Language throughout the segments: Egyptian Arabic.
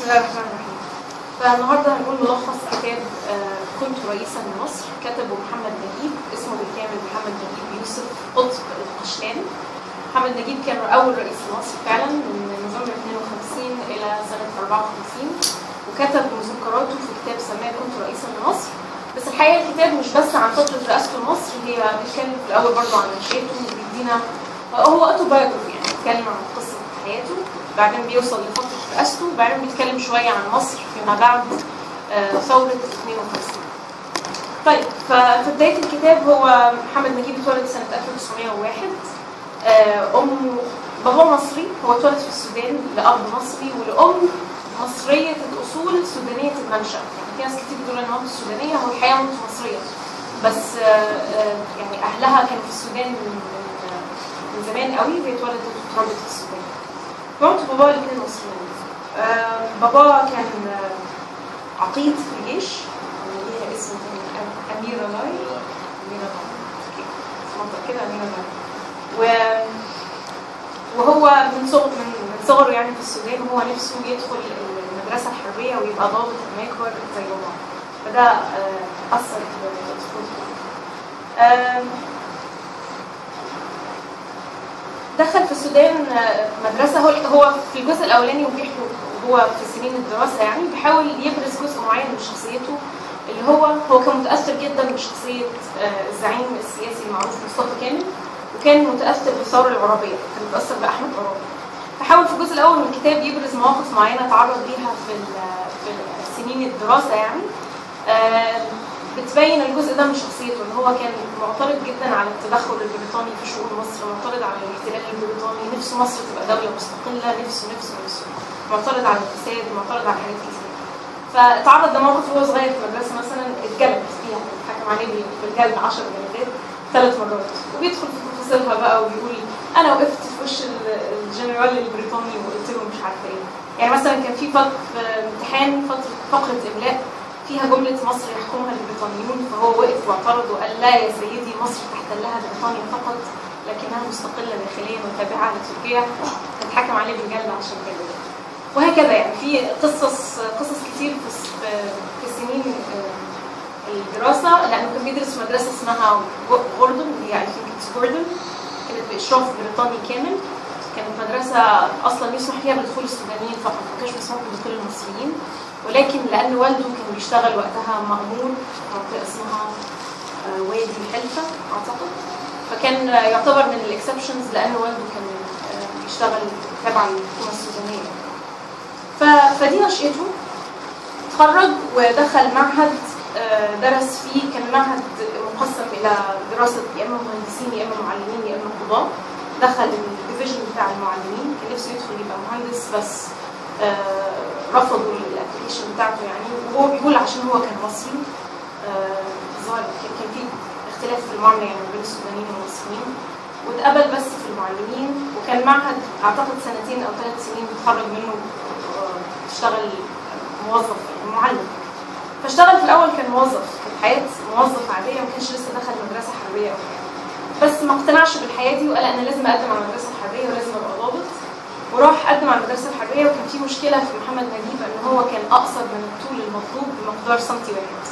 الله الرحمن الرحيم فالنهارده هنقول ملخص كتاب آه، كنت رئيسا لمصر كتبه محمد نجيب اسمه بالكامل محمد نجيب يوسف قطب القشتاني محمد نجيب كان اول رئيس لمصر فعلا من نوفمبر 52 الى سنه 54 وكتب مذكراته في كتاب سماه كنت رئيسا لمصر بس الحقيقه الكتاب مش بس عن فتره رئاسته لمصر هي بيتكلم في الاول برضه عن نشأته وبيدينا هو اوتوبايوجرافي يعني بيتكلم عن قصه حياته بعدين بيوصل لفتره رئاسته وبعدين بيتكلم شويه عن مصر فيما بعد آه، ثوره 52 طيب ففي بدايه الكتاب هو محمد نجيب اتولد سنه 1901 آه، امه باباه مصري هو اتولد في السودان لاب مصري ولام مصريه الاصول سودانيه المنشا يعني في ناس كتير بتقول ان مامته سودانيه هو الحقيقه مامته مصريه بس آه، آه، يعني اهلها كانوا في السودان من من, من زمان قوي وهي اتولدت واتربت في السودان مامته وباباه الاثنين مصريين آه، بابا كان آه، عقيد في الجيش ليها اسم تاني أم- أميرة لاي أميرة لاي أوكي. منطق كده أميرة لاي و وهو من صغر من من صغره يعني في السودان هو نفسه يدخل المدرسة الحربية ويبقى ضابط لما يكبر زي بابا فده آه، أثر في طفولته آم، دخل في السودان آه، مدرسة هو هو في الجزء الأولاني وبيحكوا هو في سنين الدراسة يعني بيحاول يبرز جزء معين من شخصيته اللي هو هو كان متأثر جدا بشخصية آه، الزعيم السياسي المعروف مصطفى كامل وكان متأثر بالثورة العربية كان متأثر بأحمد عرابي فحاول في الجزء الأول من الكتاب يبرز مواقف معينة تعرض ليها في ال- في سنين الدراسة يعني آه، بتبين الجزء ده من شخصيته ان هو كان معترض جدا على التدخل البريطاني في شؤون مصر معترض على الاحتلال البريطاني نفسه مصر تبقى دولة مستقلة نفسه نفسه نفسه معترض على الفساد معترض على حاجات كتير فتعرض لموقف وهو صغير في المدرسة مثلا اتجلد فيها حكم عليه بالجلد 10 جلدات ثلاث مرات وبيدخل في تفاصيلها بقى وبيقول انا وقفت في وش ال- الجنرال البريطاني وقلت له مش عارفه ايه يعني مثلا كان في فق- في امتحان فتره فقره املاء فيها جملة مصر يحكمها البريطانيون فهو وقف واعترض وقال لا يا سيدي مصر تحتلها بريطانيا فقط لكنها مستقلة داخليا وتابعة لتركيا هتحكم عليه بالجلد عشان كده وهكذا يعني في قصص قصص كتير في في- في سنين آه، الدراسة لأنه كان بيدرس في مدرسة اسمها غوردون اللي هي I think it's جوردن كانت بإشراف بريطاني كامل كانت مدرسة أصلا يسمح فيها بدخول السودانيين فقط ما كانش مسموح بدخول المصريين ولكن لأن والده كان بيشتغل وقتها مأمور في منطقة اسمها آه، وادي الحلفة أعتقد فكان آه، يعتبر من الإكسبشنز لأن والده كان آه، بيشتغل تبع الحكومة السودانية ف- فدي نشأته اتخرج ودخل معهد آه، درس فيه كان معهد مقسم الى دراسه يا اما مهندسين يا اما معلمين يا اما قضاه دخل الديفيجن بتاع المعلمين كان نفسه يدخل يبقى مهندس بس آه، رفضوا الابلكيشن بتاعته يعني وهو بيقول عشان هو كان مصري آه، ظاهر كان كان في اختلاف في المعامله يعني بين السودانيين والمصريين واتقبل بس في المعلمين وكان معهد اعتقد سنتين او ثلاث سنين بيتخرج منه آه، تشتغل موظف يعني معلم فاشتغل في الاول كان موظف كانت حياه موظف عاديه ما كانش لسه دخل مدرسه حربيه او حاجه بس ما اقتنعش بالحياه دي وقال انا لازم اقدم على المدرسه الحربيه ولازم ابقى ضابط وراح قدم على المدرسه الحربيه وكان في مشكله في محمد نجيب ان هو كان اقصر من الطول المطلوب بمقدار سنتي واحد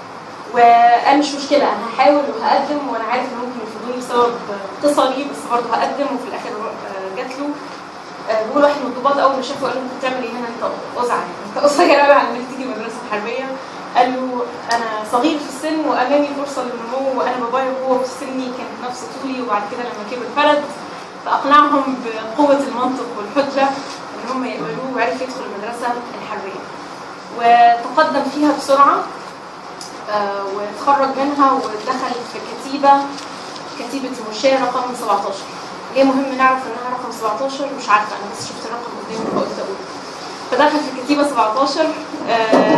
وقال مش مشكله انا هحاول وهقدم وانا عارف ان ممكن يرفضوني بسبب قصري بس برضه هقدم وفي الاخر آه، جات له آه، بيقول واحد من الضباط اول ما شافه قال له انت بتعمل ايه هنا انت ازعل انت قصير قوي على انك تيجي المدرسه الحربيه قال له انا صغير في السن وامامي فرصه للنمو وانا بابايا وهو في سني كان نفس طولي وبعد كده لما كبر فرد فاقنعهم بقوه المنطق والحجه ان هم يقبلوه وعرف يدخل المدرسه الحربيه وتقدم فيها بسرعه آه، واتخرج منها ودخل في كتيبه كتيبه المشاة رقم 17 ليه مهم نعرف انها رقم 17 مش عارفه انا بس شفت الرقم قدامي فقلت اقول فدخل في الكتيبه 17 آه،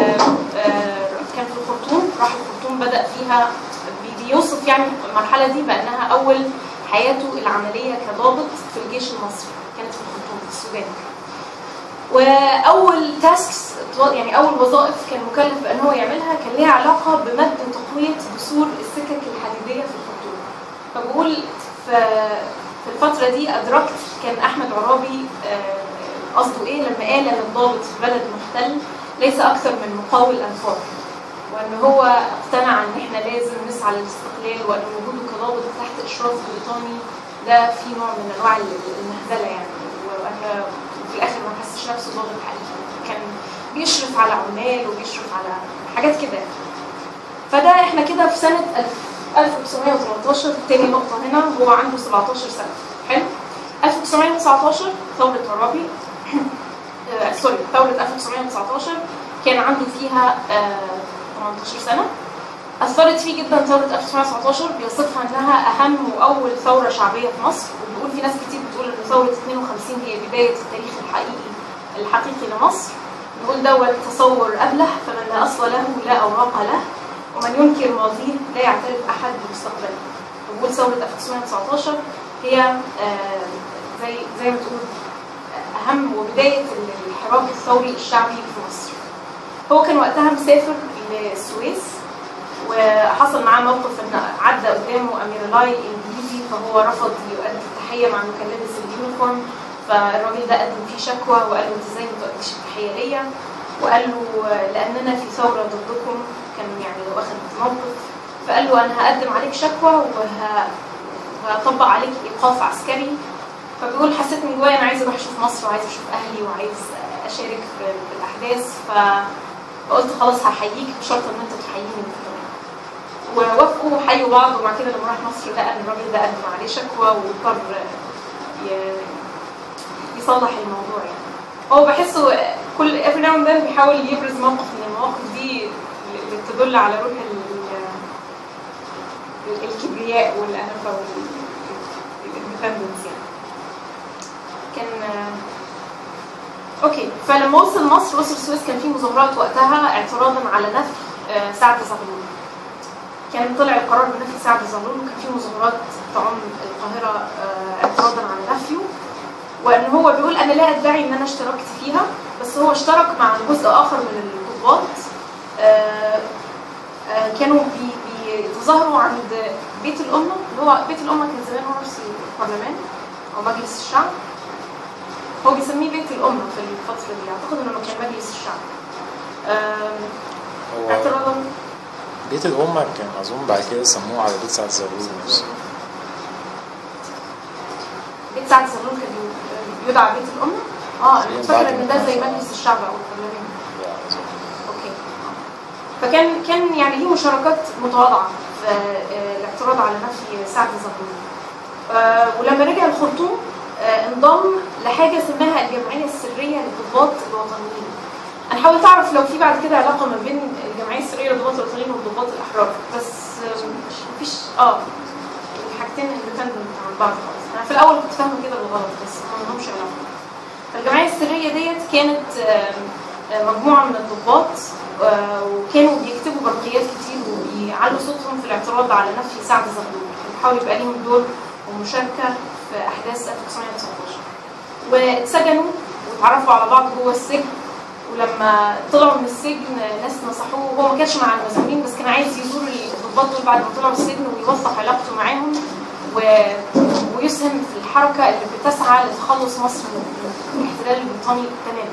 آه، كان في الخرطوم راح الخرطوم بدا فيها بي- بيوصف يعني المرحله دي بانها اول حياته العمليه كضابط في الجيش المصري كانت في الخرطوم في السودان واول تاسكس يعني اول وظائف كان مكلف بان هو يعملها كان ليها علاقه بمد وتقويه جسور السكك الحديديه في الخرطوم فبقول في في الفتره دي ادركت كان احمد عرابي آه، قصده ايه لما قال ان الضابط في بلد محتل ليس اكثر من مقاول انفار وان هو اقتنع ان احنا لازم نسعى للاستقلال وان وجوده كضابط تحت اشراف بريطاني ده في نوع من انواع المهزله يعني وان في الاخر ما حسش نفسه ضابط حقيقي كان بيشرف على عمال وبيشرف على حاجات كده يعني. فده احنا كده في سنه 1913 تاني نقطه هنا هو عنده 17 سنه حلو 1919 ثوره عرابي آه سوري ثوره 1919 كان عنده فيها آه 18 سنه اثرت فيه جدا ثوره 1919 بيوصفها انها اهم واول ثوره شعبيه في مصر وبيقول في ناس كتير بتقول ان ثوره 52 هي بدايه التاريخ الحقيقي الحقيقي لمصر نقول دوت تصور ابله فمن لا اصل له لا اوراق له ومن ينكر ماضيه لا يعترف احد بمستقبله نقول ثوره 1919 هي آه زي زي ما تقول اهم وبدايه الحراك الثوري الشعبي في مصر هو كان وقتها مسافر للسويس وحصل معاه موقف ان عدى قدامه امير لاي انجليزي فهو رفض يؤدي التحيه مع انه كان لابس اليونيفورم فالراجل ده قدم فيه شكوى وقال له انت ازاي ما تؤديش التحيه ليا وقال له لاننا في ثوره ضدكم كان يعني لو اخذ موقف فقال له انا هقدم عليك شكوى وه... وهطبق عليك ايقاف عسكري فبيقول حسيت من جوايا انا عايز اروح اشوف مصر وعايز اشوف اهلي وعايز اشارك في الاحداث فقلت خلاص هحييك بشرط ان انت تحييني انت كمان ووافقوا وحيوا بعض وبعد كده لما راح مصر لقى ان الراجل ده قدم عليه شكوى واضطر يصلح الموضوع يعني هو بحسه كل افري ناو ده بيحاول يبرز موقف من المواقف دي اللي تدل على روح الكبرياء والانفه والاندبندنس يعني كان اوكي فلما وصل مصر وصل السويس كان في مظاهرات وقتها اعتراضا على نفي سعد زغلول كان طلع القرار بنفي سعد زغلول وكان في مظاهرات تعم القاهره اعتراضا على نفيه وان هو بيقول انا لا ادعي ان انا اشتركت فيها بس هو اشترك مع جزء اخر من الضباط كانوا بي بيتظاهروا عند بيت الامه اللي هو بيت الامه كان زمان هو نفس البرلمان او مجلس الشعب هو بيسميه بيت الامه في الفتره دي اعتقد انه كان مجلس الشعب اعتراضا بيت الأمة كان أظن بعد كده سموه على بيت سعد زغلول نفسه بيت سعد زغلول كان يدعى بيت الأمة؟ اه انا فاكرة ان ده زي مجلس الشعب او البرلمان اوكي فكان كان يعني ليه مشاركات متواضعة في الاعتراض على نفي سعد زغلول آه ولما رجع الخرطوم آه انضم لحاجة سماها الجمعية السرية للضباط الوطنيين انا حاولت اعرف لو في بعد كده علاقه ما بين الجمعيه السريه للضباط الوطنيين والضباط الاحرار بس مفيش اه الحاجتين اندبندنت عن بعض خالص انا في الاول كنت فاهمه كده بالغلط بس ما لهمش علاقه فالجمعيه السريه ديت كانت مجموعه من الضباط وكانوا بيكتبوا برقيات كتير وبيعلوا صوتهم في الاعتراض على نفي سعد زغلول بيحاولوا يبقى ليهم دور ومشاركه في احداث 1919 واتسجنوا واتعرفوا على بعض جوه السجن ولما طلعوا من السجن ناس نصحوه هو ما كانش مع المسؤولين بس كان عايز يزور الضباط دول بعد ما طلعوا السجن ويوثق علاقته معاهم و... ويسهم في الحركه اللي بتسعى لتخلص مصر من الاحتلال البريطاني تماما.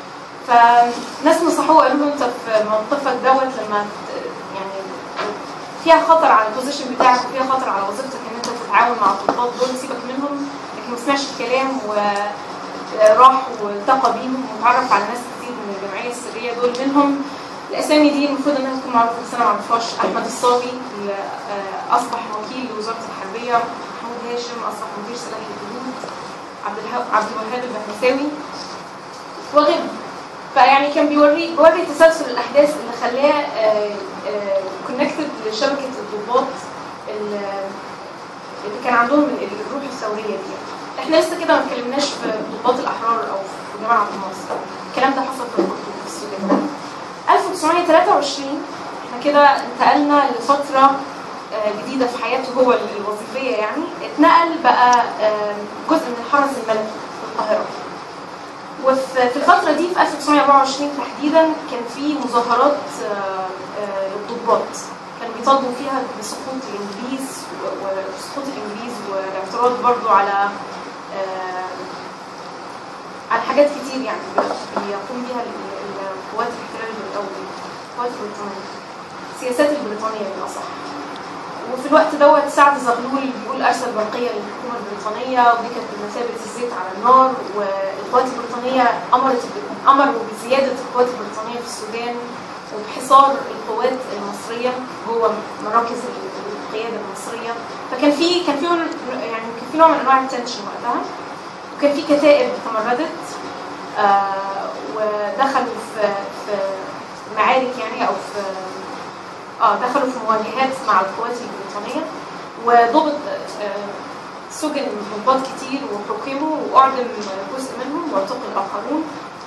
فناس نصحوه قالوا له انت في موقفك دوت لما يعني فيها خطر على البوزيشن بتاعك وفيها خطر على وظيفتك ان انت تتعاون مع الضباط دول سيبك منهم لكن ما سمعش الكلام وراح والتقى بيهم وتعرف على ناس كتير من الجمعيه السريه دول منهم الاسامي دي المفروض انها تكون معروفه بس انا ما اعرفهاش احمد الصاوي اللي اصبح وكيل لوزاره الحربيه محمود هاشم اصبح مدير سلاح الجنود عبد الهو... عبد الوهاب البهنساوي وغيرهم فيعني كان بيوري بيوري تسلسل الاحداث اللي خلاه كونكتد لشبكه الضباط اللي كان عندهم الروح الثوريه دي احنا لسه كده ما اتكلمناش في ضباط الاحرار او في جماعه عبد الناصر الكلام ده حصل في الخرطوم في السودان 1923 احنا كده انتقلنا لفتره جديده في حياته هو الوظيفيه يعني اتنقل بقى جزء من الحرس الملكي في القاهره وفي الفتره دي في 1924 تحديدا كان في مظاهرات للضباط كانوا بيطالبوا فيها بسقوط الانجليز وسقوط الانجليز والاعتراض برضو على على حاجات حاجات كتير يعني بيقوم بيها ال- ال- القوات الاحتلال او القوات البريطانيه السياسات البريطانيه بالاصح وفي الوقت دوت سعد زغلول بيقول ارسل برقيه للحكومه البريطانيه ودي كانت بمثابه الزيت على النار والقوات البريطانيه امرت امروا بزياده القوات البريطانيه في السودان وبحصار القوات المصريه جوه مراكز القياده المصريه فكان في كان في يعني كان في نوع من انواع التنشن وقتها وكان في كتائب تمردت آه ودخلوا في في معارك يعني او في اه دخلوا في مواجهات مع القوات البريطانيه وضبط آه سجن ضباط كتير وحكموا واعدم جزء منهم واعتقل الاخرون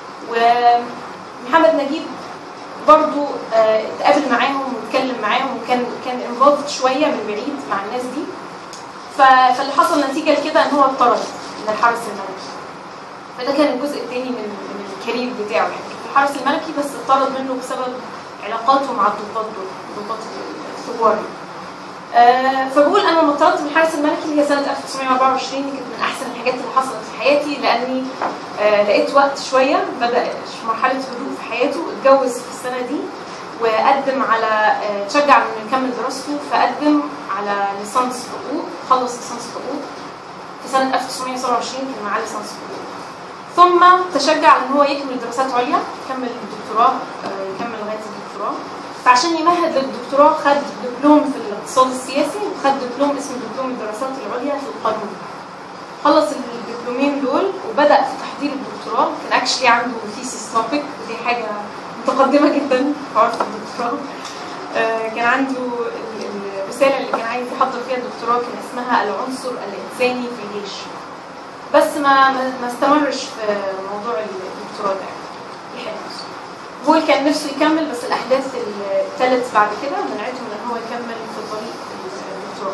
ومحمد نجيب برضو آه، اتقابل معاهم واتكلم معاهم وكان كان انفولد شويه من بعيد مع الناس دي ف- فاللي حصل نتيجه لكده ان هو اتطرد من الحرس الملكي فده كان الجزء الثاني من من الكارير بتاعه يعني كان في الحرس الملكي بس اتطرد منه بسبب علاقاته مع الضباط دول ضباط الثوار آه، فبقول انا لما اتطردت من الحرس الملكي اللي هي سنه 1924 دي كانت من احسن الحاجات اللي حصلت في حياتي لاني آه، لقيت وقت شويه بدا مرحله هدوء في حياته اتجوز في السنه دي وقدم على آه، تشجع انه يكمل دراسته فقدم على ليسانس حقوق خلص ليسانس حقوق في سنه 1927 كان معاه ليسانس حقوق ثم تشجع ان هو يكمل دراسات عليا يكمل الدكتوراه آه، يكمل لغايه الدكتوراه فعشان يمهد للدكتوراه خد دبلوم في الاقتصاد السياسي وخد دبلوم اسمه دبلوم الدراسات العليا في القانون خلص الدبلومين دول وبدا في تحضير الدكتوراه كان اكشلي عنده ثيسيس توبيك ودي حاجه متقدمه جدا في عرف الدكتوراه آه، كان عنده ال- ال- الرساله اللي كان عايز يحضر فيها الدكتوراه كان اسمها العنصر الانساني في الجيش بس ما ما ما استمرش في موضوع الدكتوراه ده يعني لحق نفسه هو كان نفسه يكمل بس الاحداث الثالث بعد كده منعته من ان هو يكمل في طريق الدكتوراه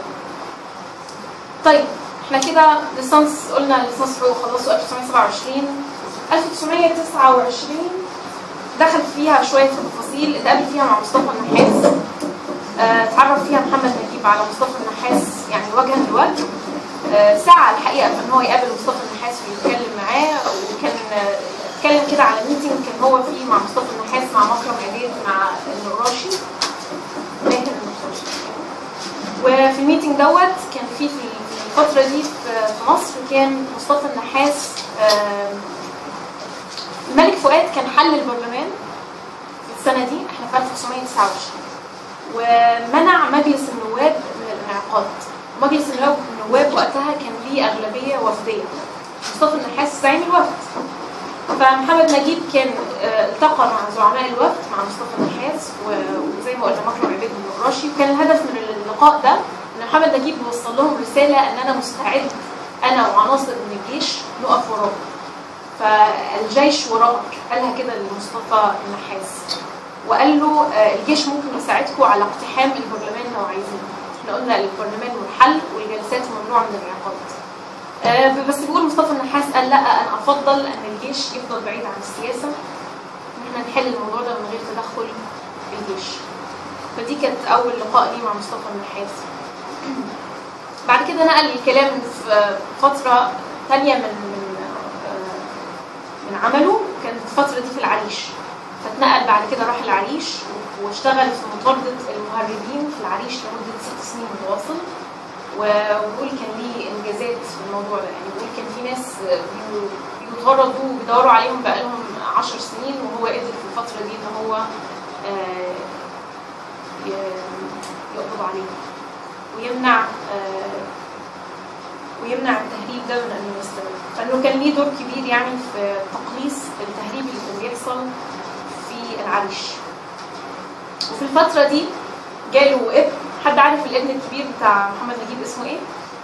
طيب احنا كده ليسانس قلنا ليسانس حقوق خلصوا 1927 1929 دخل فيها شويه في التفاصيل اتقابل فيها مع مصطفى النحاس آه، اتعرف فيها محمد نجيب على مصطفى النحاس يعني وجها لوجه آه، سعى الحقيقه في ان هو يقابل مصطفى النحاس ويتكلم معاه وكان آه، اتكلم كده على ميتنج كان هو فيه مع مصطفى النحاس مع مكرم عبيد مع النقراشي ماهر النقراشي وفي الميتنج دوت كان في في الفتره دي في في مصر كان مصطفى النحاس آم، الملك فؤاد كان حل البرلمان في السنه دي احنا في 1929 ومنع مجلس النواب من الانعقاد مجلس النواب النواب وقتها كان ليه اغلبيه وفديه مصطفى النحاس زعيم الوفد فمحمد نجيب كان آه، التقى مع زعماء الوفد مع مصطفى النحاس و- وزي ما قلنا مكرم عبيد بن الراشي وكان الهدف من اللقاء ده ان محمد نجيب بيوصل لهم رساله ان انا مستعد انا وعناصر من الجيش نقف وراك فالجيش وراك قالها كده لمصطفى النحاس وقال له آه، الجيش ممكن يساعدكم على اقتحام البرلمان لو عايزين احنا قلنا البرلمان منحل والجلسات ممنوعه من الانعقاد آه، بس بيقول مصطفى النحاس قال لا انا افضل ان الجيش يفضل بعيد عن السياسه ان احنا نحل الموضوع ده من غير تدخل الجيش فدي كانت اول لقاء لي مع مصطفى النحاس بعد كده نقل الكلام في فتره ثانيه من من آه، من عمله كانت الفتره دي في العريش فاتنقل بعد كده راح العريش واشتغل في مطاردة المهربين في العريش لمدة ست سنين متواصل وبيقول كان ليه انجازات في الموضوع ده يعني بيقول كان في ناس بي- بيتغرضوا وبيدوروا عليهم بقالهم عشر سنين وهو قدر في الفترة دي ان هو آه، ي- يقبض عليهم ويمنع آه، ويمنع التهريب ده من انه يستمر فانه كان ليه دور كبير يعني في تقليص التهريب اللي كان بيحصل في العريش وفي الفترة دي جاله ابن حد عارف الابن الكبير بتاع محمد نجيب اسمه ايه؟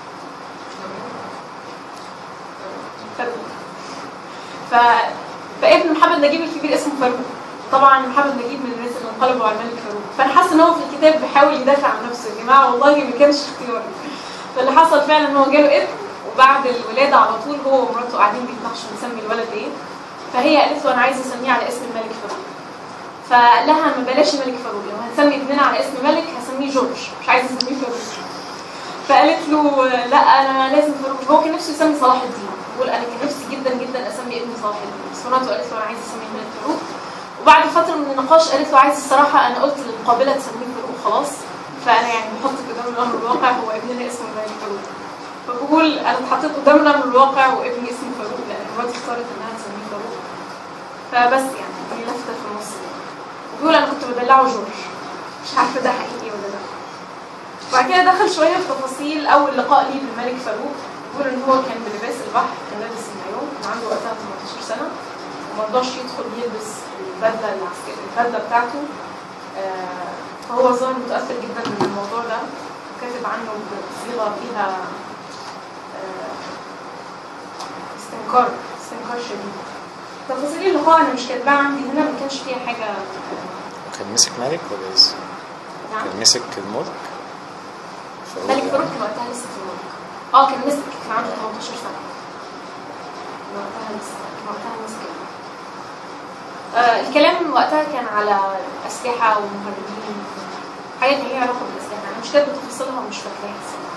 فاروق ف... فابن محمد نجيب الكبير اسمه فاروق طبعا محمد نجيب من الناس اللي انقلبوا على الملك فاروق فانا حاسه ان هو في الكتاب بيحاول يدافع عن نفسه يا جماعه والله ما كانش اختياري فاللي حصل فعلا ان هو جاله ابن وبعد الولاده على طول هو ومراته قاعدين بيتناقشوا نسمي الولد ايه فهي قالت له انا عايزه اسميه على اسم الملك فاروق فقال لها ما بلاش الملك فاروق لو هنسمي ابننا على اسم ملك هسميه جورج مش عايزه اسميه فاروق فقالت له لا انا لازم فاروق هو كان نفسه يسمي صلاح الدين بيقول انا كان نفسي جدا جدا اسمي ابني صلاح الدين بس مراته قالت له انا عايزه اسميه الملك فاروق وبعد فتره من النقاش قالت له عايز الصراحه انا قلت للقابله تسميه فاروق خلاص فانا يعني بحطك قدام الامر الواقع هو ابننا اسمه الملك فاروق فبقول انا اتحطيت قدام الامر الواقع وابني اسمه فاروق لان مراتي اختارت انها تسميه فاروق فبس يعني دي لفته في النص يعني. وبيقول انا كنت بدلعه جورج مش عارفه ده حقيقي ولا لا وبعد كده دخل شويه في تفاصيل اول لقاء ليه بالملك فاروق بيقول ان هو كان بلباس البحر كان لابس المايوه كان عنده وقتها 18 سنه وما رضاش يدخل يلبس البدله العسكريه البدله بتاعته آه، فهو ظاهر متاثر جدا من الموضوع ده وكاتب عنه بصيغه فيها آه، استنكار استنكار شديد تفاصيل اللقاء انا مش كاتباها عندي هنا ما كانش فيها حاجه كان مسك ملك ولا لسه؟ نعم كان مسك الملك فاروق ملك يعني. فاروق كان وقتها لسه في الملك اه كان مسك كان عنده 18 سنه كان وقتها لسه كان وقتها مسك آه الكلام وقتها كان على اسلحه ومهربين حاجات ليها علاقه بالاسلحه انا مش كاتبه تفاصيلها ومش فاكراها الصراحه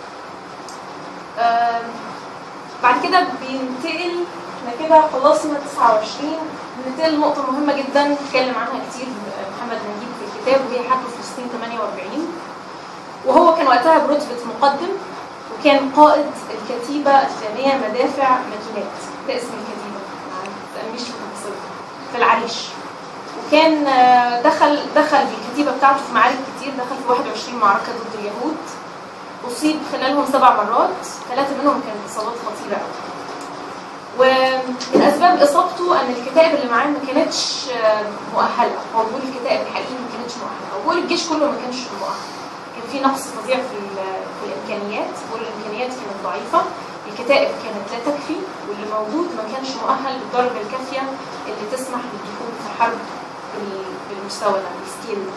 آم، بعد كده بينتقل احنا كده خلصنا 29 بننتقل لنقطة مهمة جدا اتكلم عنها كتير محمد نجيب في الكتاب وهي حرب فلسطين 48 وهو كان وقتها برتبة مقدم وكان قائد الكتيبة الثانية مدافع ماكينات ده اسم الكتيبة ما تسألنيش في تفاصيلها في العريش وكان آه، دخل دخل بالكتيبة بتاعته في معارك كتير دخل في 21 معركة ضد اليهود أصيب خلالهم سبع مرات ثلاثة منهم كانت إصابات خطيرة أوي ومن اسباب اصابته ان الكتائب اللي معاه ما كانتش آه، مؤهله هو بيقول الكتائب الحقيقيه ما كانتش مؤهله هو بيقول الجيش كله ما كانش مؤهل كان في نقص فظيع في ال- في الامكانيات بيقول الامكانيات كانت ضعيفه الكتائب كانت لا تكفي واللي موجود ما كانش مؤهل بالدرجه الكافيه اللي تسمح بالدخول في حرب بال- بالمستوى ده بالسكيل ده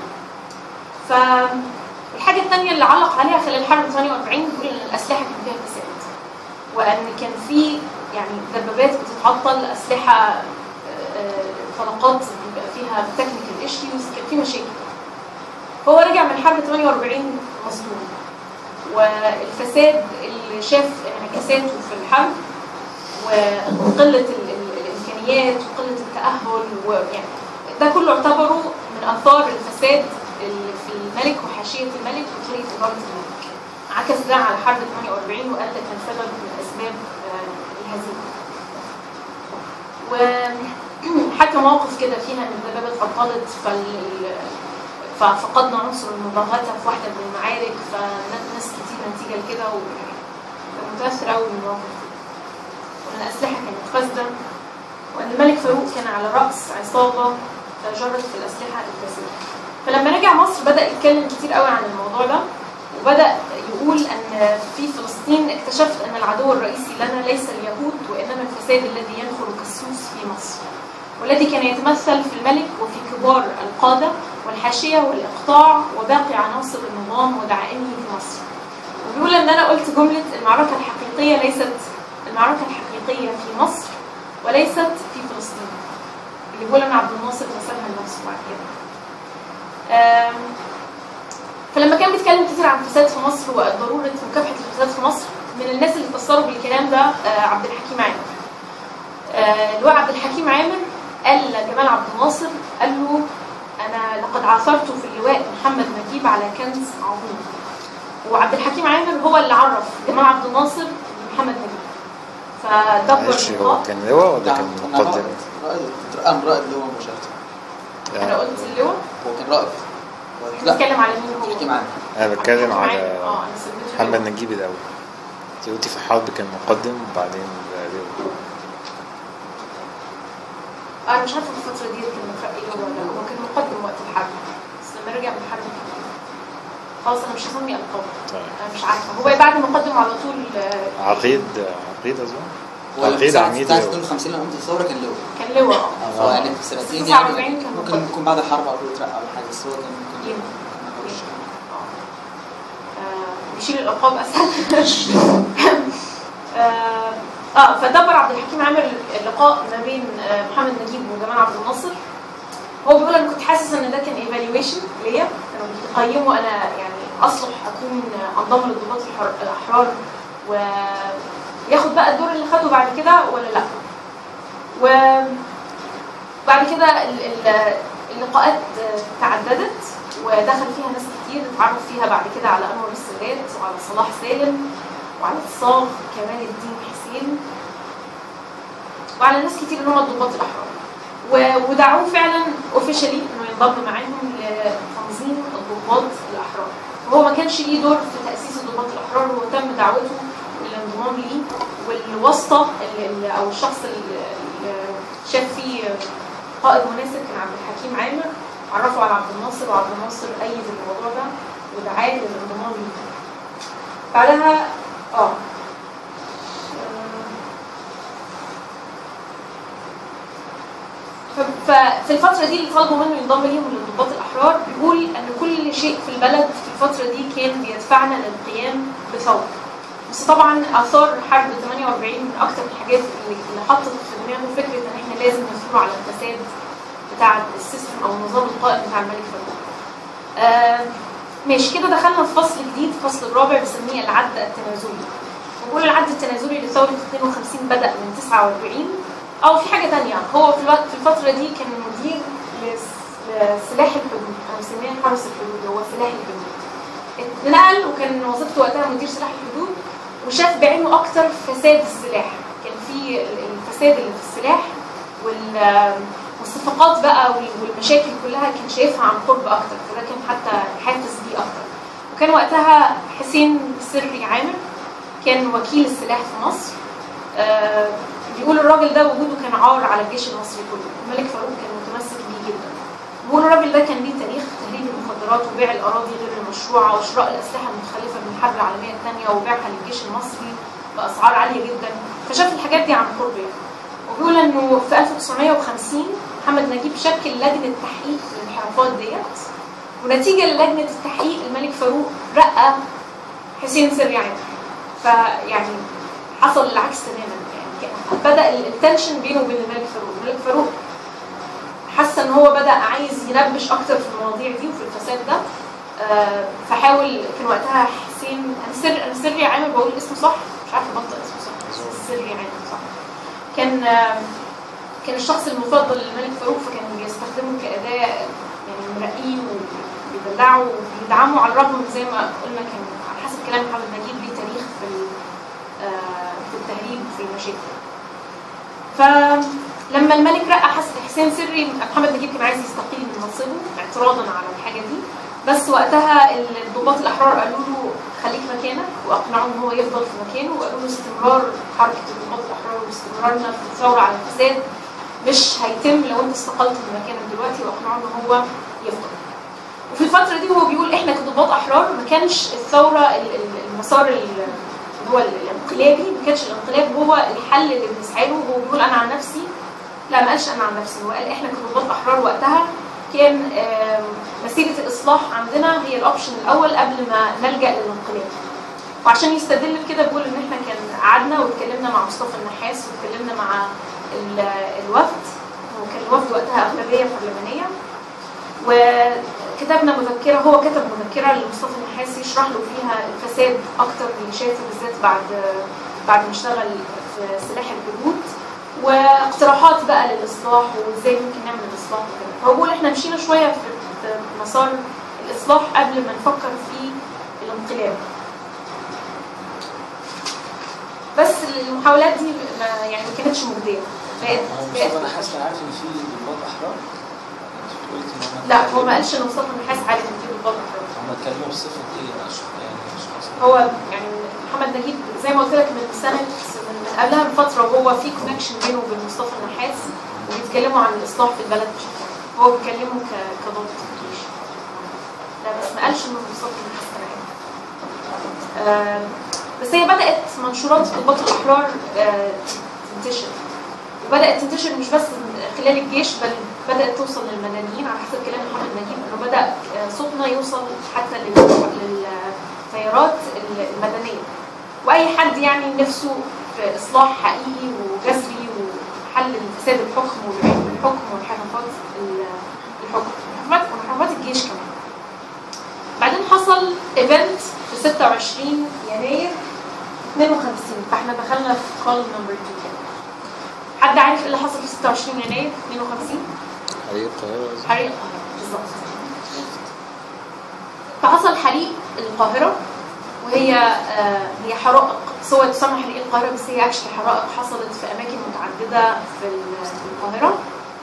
فالحاجه الثانيه اللي علق عليها خلال حرب 48 بيقول ان الاسلحه كان فيها فساد وان كان في يعني دبابات بتتعطل اسلحه آه، آه، طلقات بيبقى فيها تكنيكال ايشيوز كان في مشاكل فهو رجع من حرب 48 مصدوم والفساد اللي شاف انعكاساته في الحرب وقله ال- ال- الامكانيات وقله التاهل ويعني ده كله اعتبره من اثار الفساد اللي في الملك وحاشيه الملك وطريقه اداره الملك عكس ده على حرب 48 وقال ده كان سبب من اسباب آه، الهزيمه. وحكى مواقف كده فيها ان الدبابه اتعطلت فال ففقدنا عنصر المباغته في واحده من المعارك فناس كتير نتيجه لكده وكان متاثر قوي من المواقف دي. وان الاسلحه كانت فاسده وان الملك فاروق كان على راس عصابه تجرت في الاسلحه الفاسده. فلما رجع مصر بدا يتكلم كتير قوي عن الموضوع ده وبدا يقول ان في فلسطين اكتشفت ان العدو الرئيسي لنا ليس اليهود وانما الفساد الذي ينخر كالسوس في مصر والذي كان يتمثل في الملك وفي كبار القاده والحاشيه والاقطاع وباقي عناصر النظام ودعائمه في مصر وبيقول ان انا قلت جمله المعركه الحقيقيه ليست المعركه الحقيقيه في مصر وليست في فلسطين اللي بيقول ان عبد الناصر نسبها لنفسه بعد كده آم، فلما كان بيتكلم كتير عن الفساد في مصر وضروره مكافحه الفساد في مصر من الناس اللي اتاثروا بالكلام ده آه، عبد الحكيم عامر. آه، اللواء عبد الحكيم عامر قال لجمال عبد الناصر قال له انا لقد عاثرت في اللواء محمد نجيب على كنز عظيم. وعبد الحكيم عامر هو اللي عرف جمال عبد الناصر محمد نجيب. فدبر معلش هو اللقاء كان لواء ولا كان نعم، مقدم؟ رائد رائد قام رائد اللي هو مباشرة انا قلت اللواء هو كان رائد لا بتكلم على مين هو؟ تحكي معنا انا بتكلم عبد الحكيم على عامر. اه انا سميته محمد لواء. نجيب الاول انت قلتي في الحرب كان مقدم وبعدين بقى لواء انا مش عارفه في الفتره دي كان مترقي هو ولا لا هو كان مقدم وقت الحرب بس لما رجع من الحرب كان- خلاص انا مش هسمي القاب طيب انا مش عارفه هو بعد مقدم على طول آه، عقيد عقيد اظن هو عقيد سنة عميد 52 لما قمت الثورة كان لواء كان لواء اه فهو يعني في سنتين 49 يعني كان ممكن مقدم. يكون بعد الحرب او يترقى او حاجة بس هو كان كان يمكن. كان أول شيء. آه، نشيل الالقاب اسهل آه، اه فدبر عبد الحكيم عامر اللقاء ما بين آه، محمد نجيب وجمال عبد الناصر هو بيقول انا كنت حاسس ان ده كان ايفالويشن ليا كانوا بيقيموا انا يعني اصلح اكون انضم للضباط الحر- الاحرار و ياخد بقى الدور اللي خده بعد كده ولا لا وبعد كده ال- ال- اللقاءات تعددت ودخل فيها ناس كتير اتعرف فيها بعد كده على انور السادات وعلى صلاح سالم وعلى الصاغ كمال الدين حسين وعلى ناس كتير ان هم الضباط الاحرار و- ودعوه فعلا اوفيشالي انه ينضم معاهم لتنظيم الضباط الاحرار وهو ما كانش ليه دور في تاسيس الضباط الاحرار هو تم دعوته للانضمام ليه والواسطه اللي- اللي- او الشخص اللي اللي شاف فيه قائد مناسب كان عبد الحكيم عامر عرفه على عبد الناصر وعبد الناصر ايد الموضوع ده ودعاه للانضمام ليه بعدها اه ف- ففي الفترة دي اللي طلبوا منه ينضم ليهم للضباط الأحرار بيقول أن كل شيء في البلد في الفترة دي كان بيدفعنا للقيام بثورة بس طبعا آثار حرب 48 من أكتر الحاجات اللي اللي حطت في دماغه فكرة إن إحنا لازم نثور على الفساد بتاع السيستم أو النظام القائم بتاع الملك فاروق. آه ماشي كده دخلنا في فصل جديد الفصل الرابع بنسميه العد التنازلي. بنقول العد التنازلي لثورة 52 بدأ من 49 أو في حاجة تانية هو في الوقت في الفترة دي كان مدير لس- لسلاح الحدود أو بنسميه حرس الحدود هو سلاح الحدود. اتنقل وكان وظيفته وقتها مدير سلاح الحدود وشاف بعينه أكتر فساد السلاح كان في الفساد اللي في السلاح وال والصفقات بقى وال- والمشاكل كلها كان شايفها عن قرب أكتر فده كان حتى حافز ليه أكتر وكان وقتها حسين سري عامر كان وكيل السلاح في مصر آه، بيقول الراجل ده وجوده كان عار على الجيش المصري كله الملك فاروق كان متمسك بيه جدا بيقول الراجل ده كان ليه تاريخ تهريب المخدرات وبيع الاراضي غير المشروعه وشراء الاسلحه المتخلفه من الحرب العالميه الثانيه وبيعها للجيش المصري باسعار عاليه جدا فشاف الحاجات دي عن قرب يعني وبيقول انه في 1950 محمد نجيب شكل لجنه تحقيق للانحرافات ديت ونتيجه للجنه التحقيق الملك فاروق رقى حسين سري عامر فيعني حصل العكس تماما يعني كان- بدا التنشن بينه وبين الملك فاروق الملك فاروق حس ان هو بدا عايز ينبش اكتر في المواضيع دي وفي الفساد ده آه، فحاول كان وقتها حسين انا سر انا سري عامر بقول اسمه صح مش عارفه بنطق اسمه صح بس سري عامر صح كان آه، كان الشخص المفضل للملك فاروق فكان بيستخدمه كاداه يعني مرقيه وبيدلعه وبيدعمه على الرغم من زي ما قلنا كان على حسب كلام محمد نجيب ليه تاريخ في ال- آه، في التهريب وفي المشاكل فلما الملك رقى حس- حسين سري محمد نجيب كان عايز يستقيل من منصبه اعتراضا على الحاجه دي بس وقتها الضباط الاحرار قالوا له خليك مكانك واقنعوه ان هو يفضل في مكانه وقالوا له استمرار حركه الضباط الاحرار واستمرارنا في الثوره على الفساد مش هيتم لو انت استقلت من مكانك دلوقتي واقنعوه ان هو يفضل وفي الفتره دي هو بيقول احنا كضباط احرار ما كانش الثوره ال- ال- المسار ال- اللي هو الانقلابي ما كانش الانقلاب هو الحل اللي بنسعى له هو بيقول انا عن نفسي لا ما قالش انا عن نفسي هو قال احنا كضباط احرار وقتها كان آم، مسيره الاصلاح عندنا هي الاوبشن الاول قبل ما نلجا للانقلاب وعشان يستدل بكده بيقول ان احنا كان قعدنا واتكلمنا مع مصطفى النحاس واتكلمنا مع ال- الوفد وكان الوفد وقتها اغلبيه برلمانيه وكتبنا مذكره هو كتب مذكره لمصطفى النحاس يشرح له فيها الفساد اكتر اللي شافه بالذات بعد بعد ما اشتغل في سلاح الحدود واقتراحات بقى للاصلاح وازاي ممكن نعمل الاصلاح وكده فهو بيقول احنا مشينا شويه في في مسار الاصلاح قبل ما نفكر في الانقلاب بس المحاولات دي ما يعني ما كانتش مجديه بقت هو بقت مصطفى نحاس كان عارف ان في ضباط احرار انت قلت ان هم لا هو ما قالش ان مصطفى النحاس عارف ان في ضباط احرار هم اتكلموا بصفه ايه يا أشرف؟ يعني اشخاص هو يعني محمد نجيب زي ما قلت لك من سنه من من قبلها بفتره وهو في كونكشن بينه وبين مصطفى النحاس وبيتكلموا عن الاصلاح في البلد بشكل عام هو بيكلمه ك- كضابط جيش لا بس ما قالش انه مصطفى النحاس كان عارف آه، بس هي بدات منشورات ضباط الاحرار آه، تنتشر وبدات تنتشر مش بس خلال الجيش بل بدات توصل للمدنيين على حسب كلام محمد نجيب انه بدا آه، صوتنا يوصل حتى لل- للتيارات المدنيه واي حد يعني نفسه في اصلاح حقيقي وجذري وحل الفساد الحكم والحكم وانحرافات ال- الحكم وانحرافات وانحرافات الجيش كمان بعدين حصل ايفنت في 26 يناير 52 فاحنا دخلنا في كول نمبر 2 حد عارف ايه اللي حصل في 26 يناير 52 حريق القاهرة حريق القاهرة بالظبط فحصل حريق القاهرة وهي آه هي حرائق سواء تسمى حريق القاهرة بس هي اكشلي حرائق حصلت في أماكن متعددة في ال- في القاهرة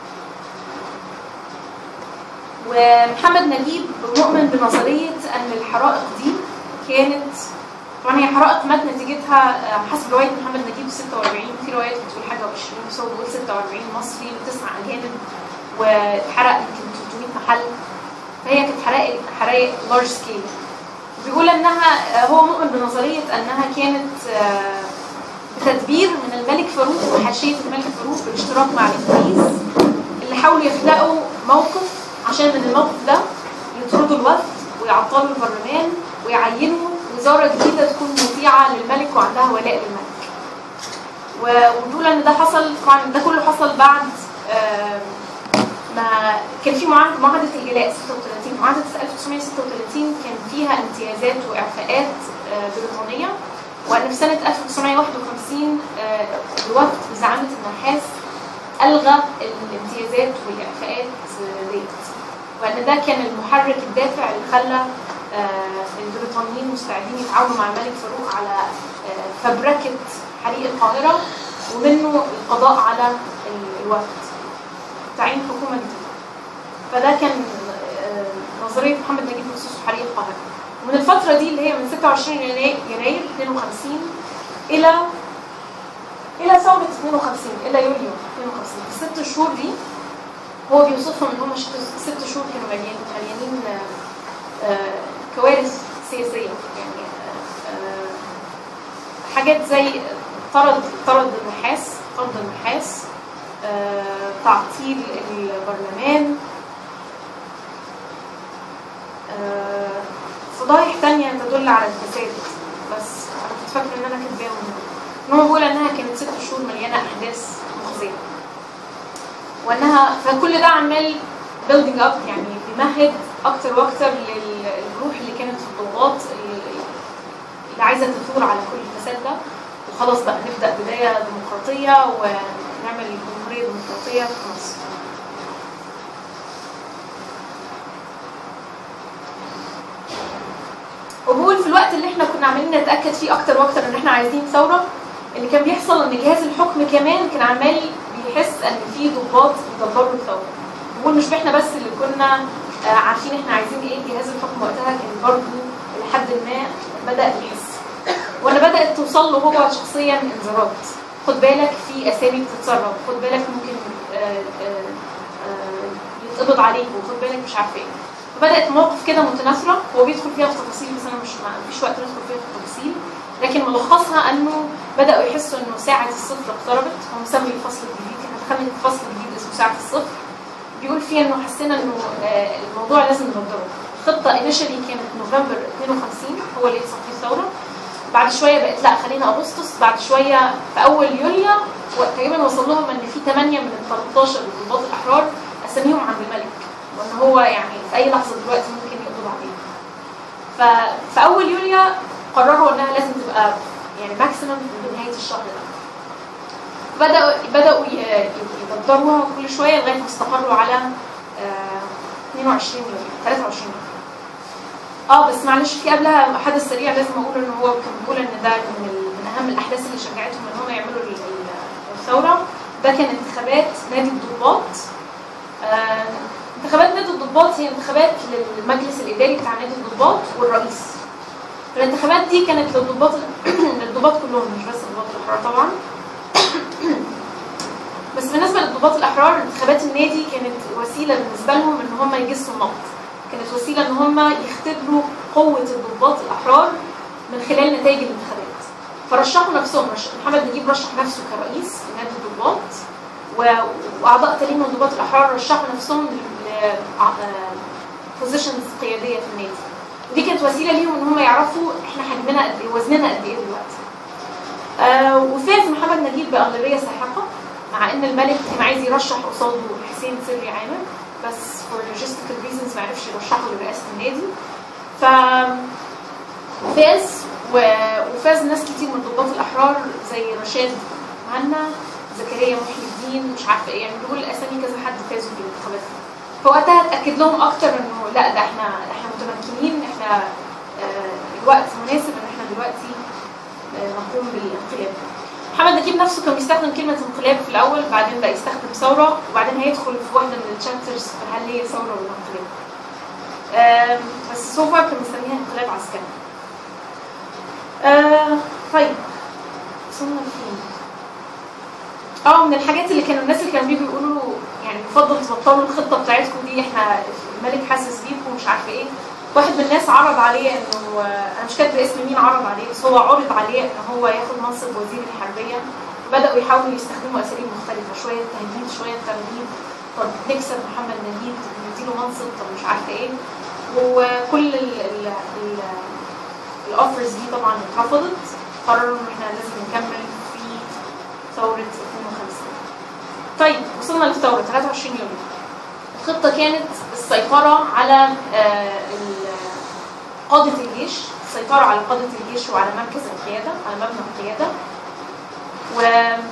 ومحمد نجيب مؤمن بنظرية أن الحرائق دي كانت طبعا هي حرائق مات نتيجتها آه، حسب رواية محمد نجيب 46 في روايات بتقول حاجة و20 بس هو بيقول 46 مصري وتسع أجانب واتحرق يمكن 300 محل فهي كانت حرائق حرائق لارج سكيل بيقول انها هو مؤمن بنظريه انها كانت آه، بتدبير من الملك فاروق وحاشيه الملك فاروق بالاشتراك مع الانجليز اللي حاولوا يخلقوا موقف عشان من الموقف ده يطردوا الوفد ويعطلوا البرلمان ويعينوا وزاره جديده تكون مطيعه للملك وعندها ولاء للملك. و- وبيقول ان ده حصل طبعا ده كله حصل بعد آه، ما كان في معاهده معاهده الجلاء 36 معاهده 1936 كان فيها امتيازات واعفاءات آه، بريطانيه وان في سنه 1951 آه، الوفد بزعامه النحاس الغى الامتيازات والاعفاءات آه، ديت وان ده كان المحرك الدافع اللي خلى آه، البريطانيين مستعدين يتعاونوا مع الملك فاروق على آه، فبركه حريق القاهره ومنه القضاء على ال- الوفد تعيين حكومه جديده فده كان آه، نظريه محمد نجيب بخصوص حريق القاهره ومن الفتره دي اللي هي من 26 يناير يناير 52 الى الى ثوره 52 الى يوليو 52 في الست شهور دي هو بيوصفهم ان هم شت- ست شهور كانوا مليانين مليانين آه، آه، كوارث سياسيه يعني آه، آه، حاجات زي طرد طرد النحاس طرد النحاس آه، تعطيل البرلمان آه، فضايح تانية تدل على الفساد بس انا كنت فاكره ان انا كاتباهم ان هو بيقول انها كانت ست شهور مليانه احداث مخزيه وانها فكل ده عمال بيلدينج اب يعني بيمهد اكتر واكتر للروح اللي كانت في الضغوط اللي اللي عايزه تثور على كل الفساد ده وخلاص بقى نبدا بدايه ديمقراطيه ونعمل جمهوريه ديمقراطيه في مصر وبقول في الوقت اللي احنا كنا عمالين نتاكد فيه اكتر واكتر ان احنا عايزين ثوره اللي كان بيحصل ان جهاز الحكم كمان كان عمال بيحس ان في ضباط بيدبروا الثوره بقول مش احنا بس اللي كنا آه، عارفين احنا عايزين ايه جهاز الحكم وقتها كان برضه لحد ما بدا يحس وانا بدات توصل له هو شخصيا انذارات خد بالك في اسامي بتتسرب خد بالك ممكن آه، آه، آه، يتقبض عليك وخد بالك مش عارفه ايه فبدات مواقف كده متناثره هو بيدخل فيها في تفاصيل بس انا مش ما فيش وقت ندخل فيها في التفاصيل لكن ملخصها انه بداوا يحسوا انه ساعه الصفر اقتربت هو مسمي الفصل الجديد احنا دخلنا في فصل جديد اسمه ساعه الصفر بيقول فيها انه حسينا انه آه، الموضوع لازم نبدره الخطه انيشالي كانت نوفمبر 52 هو اللي يحصل فيه الثوره بعد شويه بقت لا خلينا اغسطس بعد شويه في اول يوليو تقريبا وصل لهم ان في 8 من ال 13 ضباط الاحرار اساميهم عند الملك وان هو يعني في اي لحظه دلوقتي ممكن يقبض عليهم ففي اول يوليو قرروا انها لازم تبقى يعني ماكسيمم بنهايه الشهر ده بدأوا بدأوا ي- يقدروها كل شوية لغاية ما استقروا على آه، 22 يوليو 23 يوليو اه بس معلش في قبلها حدث سريع لازم اقول ان هو كان بيقول ان ده من, ال- من اهم الاحداث اللي شجعتهم ان هم يعملوا ال- ال- الثوره ده كان انتخابات نادي الضباط آه انتخابات نادي الضباط هي انتخابات للمجلس الاداري بتاع نادي الضباط والرئيس الانتخابات دي كانت للضباط للضباط كلهم مش بس الضباط الاحرار طبعا بس بالنسبه للضباط الاحرار انتخابات النادي كانت وسيله بالنسبه لهم ان هم يجسوا النقد كانت وسيله ان هم يختبروا قوه الضباط الاحرار من خلال نتائج الانتخابات فرشحوا نفسهم رش... محمد نجيب رشح نفسه كرئيس لنادي الضباط و... واعضاء تانيين من الضباط الاحرار رشحوا نفسهم ل بوزيشنز قياديه في النادي ودي كانت وسيله ليهم ان هم يعرفوا احنا حجمنا قد ايه وزننا قد ايه دلوقتي آه وفاز محمد نجيب باغلبيه ساحقه مع ان الملك كان عايز يرشح قصاده حسين سري عامر بس فور لوجيستيكال ريزونز ما عرفش يرشحه لرئاسه النادي ف فاز و- وفاز ناس كتير من ضباط الاحرار زي رشاد مهنا زكريا محي الدين مش عارفه ايه يعني دول اسامي كذا حد فازوا في الانتخابات فوقتها اتاكد لهم اكتر انه لا ده احنا احنا متمكنين احنا آه، الوقت مناسب ان احنا دلوقتي آه، نقوم بالانقلاب محمد نجيب نفسه كان بيستخدم كلمة انقلاب في الأول بعدين بقى يستخدم ثورة وبعدين هيدخل في واحدة من الشابترز في هل هي ثورة ولا انقلاب. آم، بس سو فار كان بيسميها انقلاب عسكري. آه، طيب وصلنا لفين؟ اه من الحاجات اللي كانوا الناس اللي كانوا بيجوا يقولوا له يعني يفضل تبطلوا الخطة بتاعتكم دي احنا الملك حاسس بيكم ومش عارفة ايه واحد من الناس عرض عليه انه انا مش كاتبه اسم مين عرض عليه بس هو عرض عليه ان هو ياخد منصب وزير الحربيه بداوا يحاولوا يستخدموا اساليب مختلفه شويه تهديد شويه تمهيد طب نكسب محمد نجيب طب نديله منصب طب مش عارفه ايه وكل ال ال ال الاوفرز دي طبعا اترفضت قرروا ان احنا لازم نكمل في ثوره 52 طيب وصلنا للثوره 23 يوليو الخطة كانت السيطرة على آه، ال- قادة الجيش السيطرة على قادة الجيش وعلى مركز القيادة على مبنى القيادة و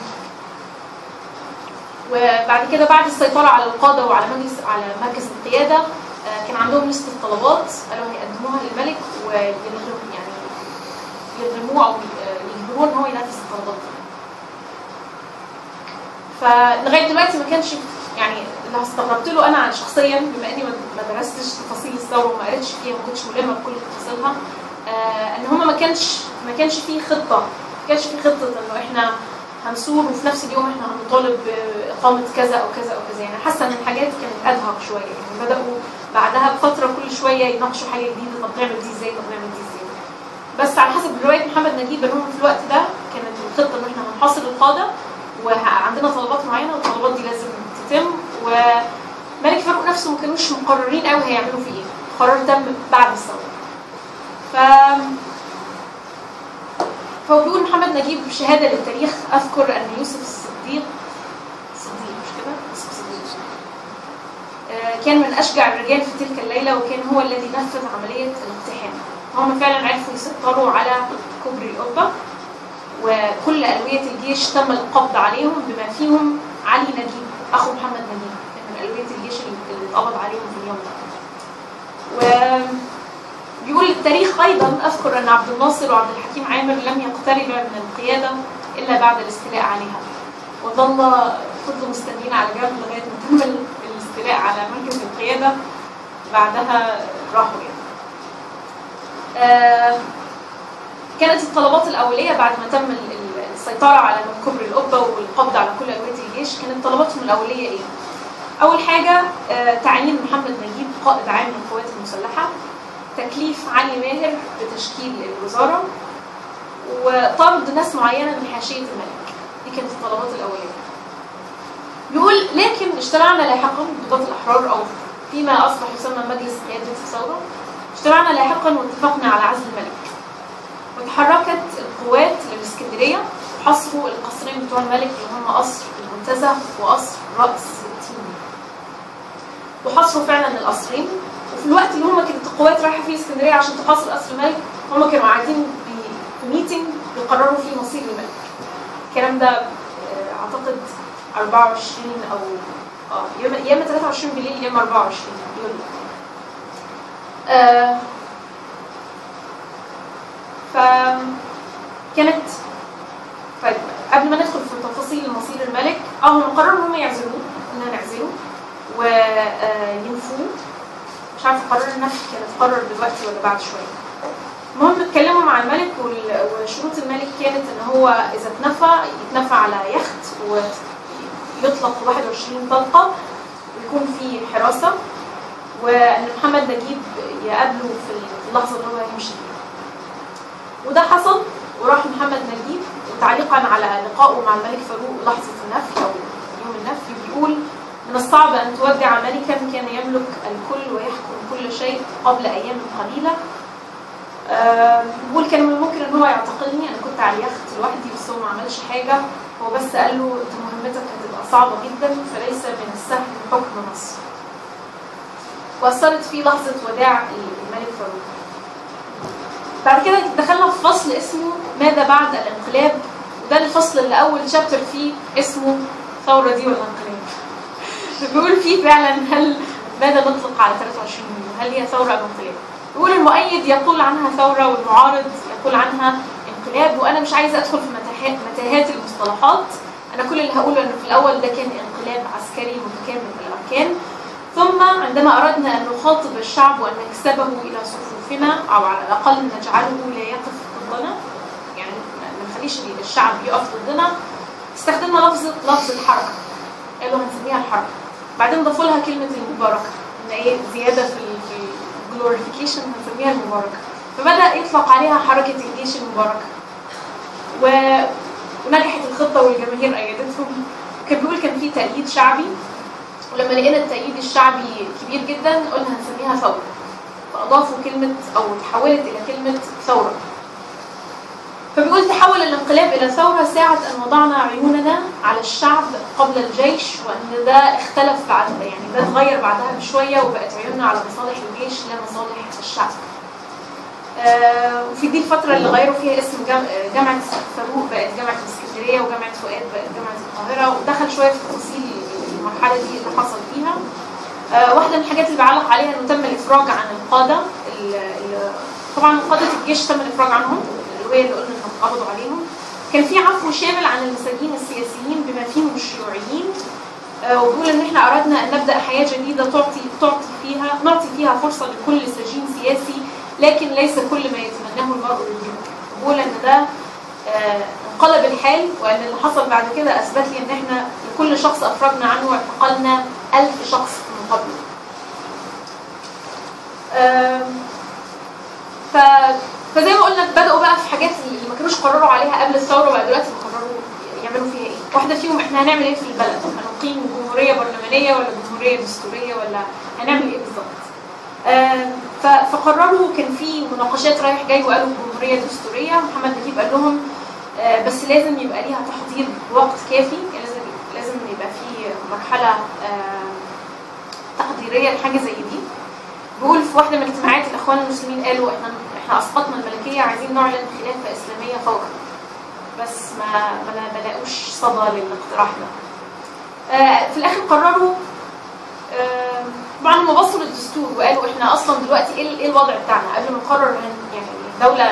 وبعد كده بعد السيطرة على القادة وعلى مجلس على مركز القيادة آه، كان عندهم لستة طلبات قالوا هيقدموها للملك ويلغوا يعني يلغموه أو آه، يجبروه إن هو ينفذ الطلبات دي. فلغايه دلوقتي ما كانش يعني اللي استغربت له انا شخصيا بما اني ما ما درستش تفاصيل الثوره وما قريتش فيها وما كنتش ملمه بكل تفاصيلها آه ان هما ما كانش ما كانش فيه خطه ما كانش فيه خطه انه احنا هنثور وفي نفس اليوم احنا هنطالب باقامه كذا او كذا او كذا يعني حاسه ان الحاجات كانت ادهق شويه يعني بداوا بعدها بفتره كل شويه يناقشوا حاجه جديده طب نعمل دي ازاي طب نعمل دي ازاي بس على حسب روايه محمد نجيب ان هم في الوقت ده كانت الخطه ان احنا هنحاصر القاده وعندنا طلبات معينه والطلبات دي لازم تتم وملك فاروق نفسه ما كانوش مقررين قوي هيعملوا فيه ايه القرار تم بعد الثوره ف فهو بيقول محمد نجيب شهاده للتاريخ اذكر ان يوسف الصديق صديق مش كده؟ يوسف الصديق آه، كان من اشجع الرجال في تلك الليله وكان هو الذي نفذ عمليه الاقتحام هم فعلا عرفوا يسيطروا على كوبري القبه وكل ألوية الجيش تم القبض عليهم بما فيهم علي نجيب أخو محمد نجيب كان من ألوية الجيش اللي اتقبض عليهم في اليوم ده و بيقول التاريخ أيضا أذكر أن عبد الناصر وعبد الحكيم عامر لم يقتربا من القيادة إلا بعد الاستيلاء عليها وظل فضلوا مستنيين على جنب لغاية ما تم الاستيلاء على مركز القيادة بعدها راحوا يعني. آه كانت الطلبات الأولية بعد ما تم ال- ال- السيطرة على كبر القبة والقبض على كل ألوية الجيش كانت طلباتهم الأولية إيه؟ أول حاجة آه، تعيين محمد نجيب قائد عام للقوات المسلحة تكليف علي ماهر بتشكيل الوزارة وطرد ناس معينة من حاشية الملك دي كانت الطلبات الأولية بيقول لكن اجتمعنا لاحقا ضباط الأحرار أو فيما أصبح يسمى مجلس قيادة الثورة اجتمعنا لاحقا واتفقنا على عزل الملك وتحركت القوات للإسكندرية وحصروا القصرين بتوع الملك اللي هم قصر المنتزه وقصر رأس التين وحصروا فعلا القصرين وفي الوقت اللي هم كانت القوات رايحة فيه اسكندرية عشان تحاصر قصر الملك هم كانوا قاعدين بي- في ميتنج بيقرروا فيه مصير الملك الكلام ده آه، أعتقد 24 أو اه يا إما- يا اما 23 بالليل يا اما 24 يوليو آه فكانت طيب قبل ما ندخل في تفاصيل مصير الملك اه هم قرروا ان هم يعزلوه ان نعزله وينفوه مش عارفه قرار النفي كان اتقرر دلوقتي ولا بعد شويه المهم اتكلموا مع الملك وال- وشروط الملك كانت ان هو اذا اتنفى يتنفى على يخت ويطلق 21 طلقه ويكون في حراسه وان محمد نجيب يقابله في اللحظه اللي هو هيمشي فيها وده حصل وراح محمد نجيب وتعليقا على لقائه مع الملك فاروق لحظة النفي أو يوم النفي بيقول من الصعب أن تودع ملكا كان يملك الكل ويحكم كل شيء قبل أيام قليلة آه، بيقول كان من الممكن ان هو يعتقلني انا كنت على اليخت لوحدي بس هو ما عملش حاجه هو بس قال له انت مهمتك هتبقى صعبه جدا فليس من السهل حكم مصر واثرت في لحظه وداع الملك فاروق بعد كده دخلنا في فصل اسمه ماذا بعد الانقلاب وده الفصل اللي اول شابتر فيه اسمه ثوره دي ولا انقلاب بيقول فيه فعلا هل ماذا نطلق على 23 يونيو هل هي ثوره ام انقلاب بيقول المؤيد يقول عنها ثوره والمعارض يقول عنها انقلاب وانا مش عايزه ادخل في متاهات متاهات المصطلحات انا كل اللي هقوله انه في الاول ده كان انقلاب عسكري متكامل الاركان ثم عندما اردنا ان نخاطب الشعب وان نكسبه الى صفوفنا او على الاقل نجعله لا يقف ضدنا يعني ما نخليش الشعب يقف ضدنا استخدمنا لفظ لفظ الحركه قالوا هنسميها الحركه بعدين ضافوا لها كلمه المباركه ان ايه زياده في ال- في الجلوريفيكيشن هنسميها المباركه فبدا يطلق عليها حركه الجيش المباركه و... ونجحت الخطه والجماهير ايدتهم كان بيقول كان في تأييد شعبي ولما لقينا التأييد الشعبي كبير جدا قلنا هنسميها ثوره فاضافوا كلمه او تحولت الى كلمه ثوره فبيقول تحول الانقلاب الى ثوره ساعه ان وضعنا عيوننا على الشعب قبل الجيش وان ده اختلف بعد يعني ده اتغير بعدها بشويه وبقت عيوننا على مصالح الجيش لا مصالح الشعب. آه وفي دي الفتره اللي غيروا فيها اسم جام- آه، جامعه فاروق بقت جامعه اسكندريه وجامعه فؤاد بقت جامعه القاهره ودخل شويه في تفاصيل المرحله دي اللي حصل فيها. آه، واحدة من الحاجات اللي بعلق عليها انه تم الافراج عن القادة ال- ال- طبعا قادة الجيش تم الافراج عنهم اللي هي اللي قلنا انهم قبضوا عليهم كان في عفو شامل عن المساجين السياسيين بما فيهم الشيوعيين آه، وبيقول ان احنا اردنا ان نبدا حياه جديده تعطي تعطي فيها نعطي فيها فرصه لكل سجين سياسي لكن ليس كل ما يتمناه المرء للجنود بيقول ان ده آه، انقلب الحال وان اللي حصل بعد كده اثبت لي ان احنا لكل شخص افرجنا عنه اعتقلنا ألف شخص في مقابله. آم، ف فزي ما قلنا بدأوا بقى في حاجات اللي ما كانوش قرروا عليها قبل الثورة بقى دلوقتي بيقرروا يعملوا فيها ايه؟ واحدة فيهم احنا هنعمل ايه في البلد؟ هنقيم جمهورية برلمانية ولا جمهورية دستورية ولا هنعمل ايه بالظبط؟ آم، ف- فقرروا كان في مناقشات رايح جاي وقالوا جمهورية دستورية محمد نجيب قال لهم آه، بس لازم يبقى ليها تحضير بوقت كافي يعني لازم لازم يبقى في مرحلة آه، تحضيرية لحاجة زي دي بيقول في واحدة من اجتماعات الإخوان المسلمين قالوا احنا احنا أسقطنا الملكية عايزين نعلن خلافة إسلامية فورا بس ما ما ما لاقوش صدى للاقتراح ده. آه، في الآخر قرروا آه، طبعا هم بصوا للدستور وقالوا احنا اصلا دلوقتي ايه ايه الوضع بتاعنا قبل ما نقرر ان يعني الدوله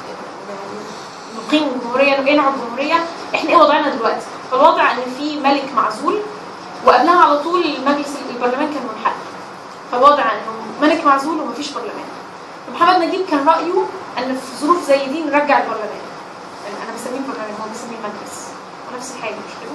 نقيم جمهوريه ايه نوع الجمهوريه احنا ايه وضعنا دلوقتي فالوضع ان في ملك معزول وقبلها على طول المجلس البرلمان كان منحل فالوضع انه ملك معزول ومفيش برلمان محمد نجيب كان رايه ان في ظروف زي دي نرجع البرلمان يعني انا بسميه برلمان هو بيسميه مجلس ونفس الحاجه مش كده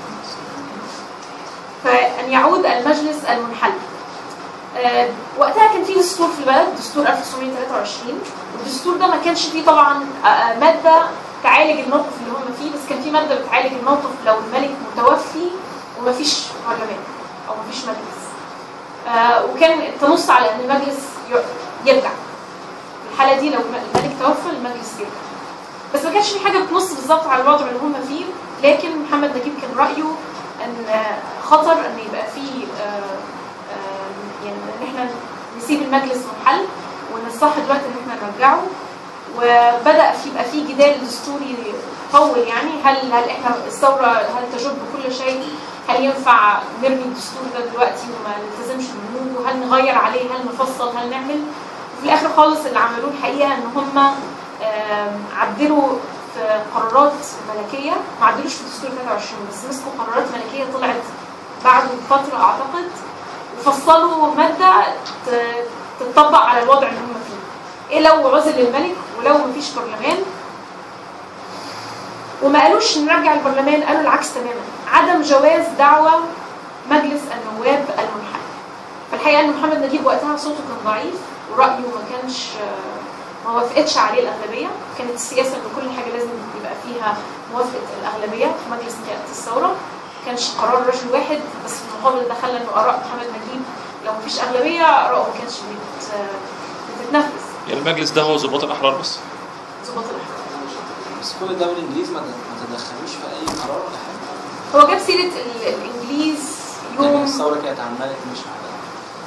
فأن يعود المجلس المنحل آه، وقتها كان في دستور في البلد دستور 1923 والدستور ده ما كانش فيه طبعا آه، آه، مادة تعالج الموقف اللي هم فيه بس كان في مادة بتعالج الموقف لو الملك متوفي ومفيش برلمان أو مفيش مجلس آه، وكان تنص على أن المجلس ي- يرجع في الحالة دي لو الملك توفى المجلس يرجع بس ما كانش في حاجة بتنص بالظبط على الوضع اللي هم فيه لكن محمد نجيب كان رأيه ان خطر ان يبقى في آه، آه، يعني ان احنا نسيب المجلس منحل وان الصح دلوقتي ان احنا نرجعه وبدا في يبقى في جدال دستوري طول يعني هل هل احنا الثوره هل تجب كل شيء هل ينفع نرمي الدستور ده دلوقتي وما نلتزمش ببنوده هل نغير عليه هل نفصل هل نعمل وفي الاخر خالص اللي عملوه الحقيقه ان هم آم، عدلوا في قرارات ملكيه ما عدلوش في دستور 23 بس مسكوا قرارات ملكيه طلعت بعد فتره اعتقد وفصلوا ماده ت- تطبق على الوضع اللي هم فيه ايه لو عزل الملك ولو مفيش برلمان وما قالوش نرجع البرلمان قالوا العكس تماما عدم جواز دعوة مجلس النواب المنحل فالحقيقة ان محمد نجيب وقتها صوته كان ضعيف ورأيه ما كانش ما وافقتش عليه الأغلبية كانت السياسة ان كل حاجة لازم يبقى فيها موافقة الأغلبية في مجلس قيادة الثورة ما كانش قرار رجل واحد بس في المقابل ده خلى انه آراء محمد نجيب لو مفيش أغلبية آراءه ما كانش بت- بتتنفذ يعني المجلس ده هو ضباط الاحرار بس ظباط الأحرار بس كل الدول الانجليز ما ما تدخلوش في اي قرار ولا حاجه هو جاب سيرة ال- الإنجليز لكن يوم الثوره كانت على الملك مش على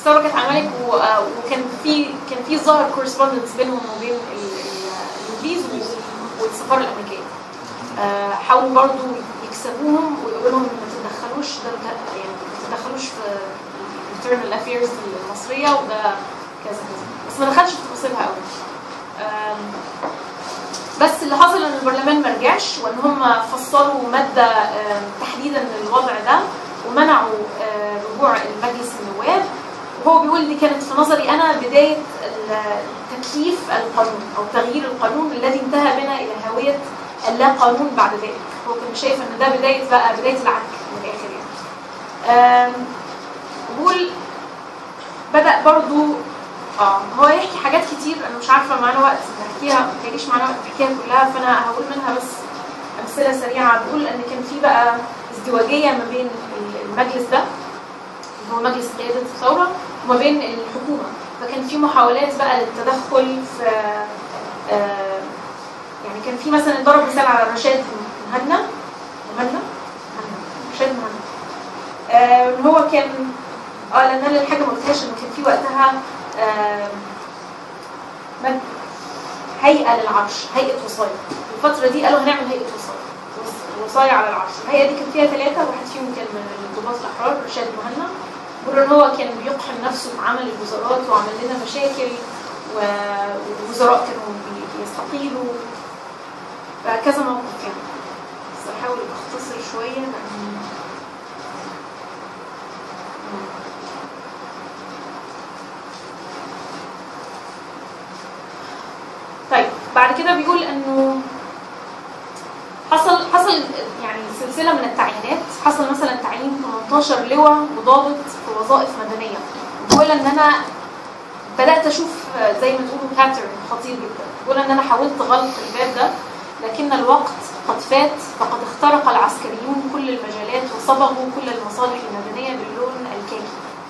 الثوره كانت على الملك و- آه، وكان في كان في ظاهر كورسبوندنس بينهم وبين ال- ال- الانجليز وال- والسفاره الامريكيه آه، حاولوا برضو يكسبوهم ويقولوا لهم ما تتدخلوش ده ده- يعني ما تتدخلوش في internal affairs المصريه وده كذا كذا بس ما دخلش في تفاصيلها قوي آم، بس اللي حصل ان البرلمان ما رجعش وان هم فصلوا ماده آم، تحديدا للوضع ده ومنعوا آه، رجوع المجلس النواب وهو بيقول دي كانت في نظري انا بدايه ال- تكييف القانون او تغيير القانون الذي انتهى بنا الى هويه اللا قانون بعد ذلك هو كان شايف ان ده بدايه بقى بدايه العك من الاخر يعني آم، بقول بدا برضو اه هو يحكي حاجات كتير انا مش عارفه معانا وقت نحكيها ما جاليش معانا وقت نحكيها كلها فانا هقول منها بس امثله سريعه بقول ان كان في بقى ازدواجيه ما بين المجلس ده اللي هو مجلس قياده الثوره وما بين الحكومه فكان في محاولات بقى للتدخل في آه، يعني كان في مثلا ضرب مثال على رشاد مهنا مهنا مهنا رشاد مهنا آه، ان هو كان اه لان انا الحاجه ما قلتهاش انه كان في وقتها آه، مد- هيئه للعرش هيئه وصايا الفتره دي قالوا هنعمل هيئه وصايا وص- وصايا على العرش الهيئه دي كان فيها ثلاثه واحد فيهم كان من الضباط الاحرار رشاد مهنا بيقولوا ان هو كان بيقحم نفسه بعمل الوزارات وعمل لنا مشاكل و- والوزراء كانوا بي- بيستقيلوا كذا موقف يعني بس احاول اختصر شويه لان طيب بعد كده بيقول انه حصل حصل يعني سلسله من التعيينات حصل مثلا تعيين 18 لواء وضابط في وظائف مدنيه بيقول ان انا بدات اشوف زي ما تقولوا باترن خطير جدا بيقول ان انا حاولت غلق الباب ده لكن الوقت قد فات فقد اخترق العسكريون كل المجالات وصبغوا كل المصالح المدنيه باللون الكاكي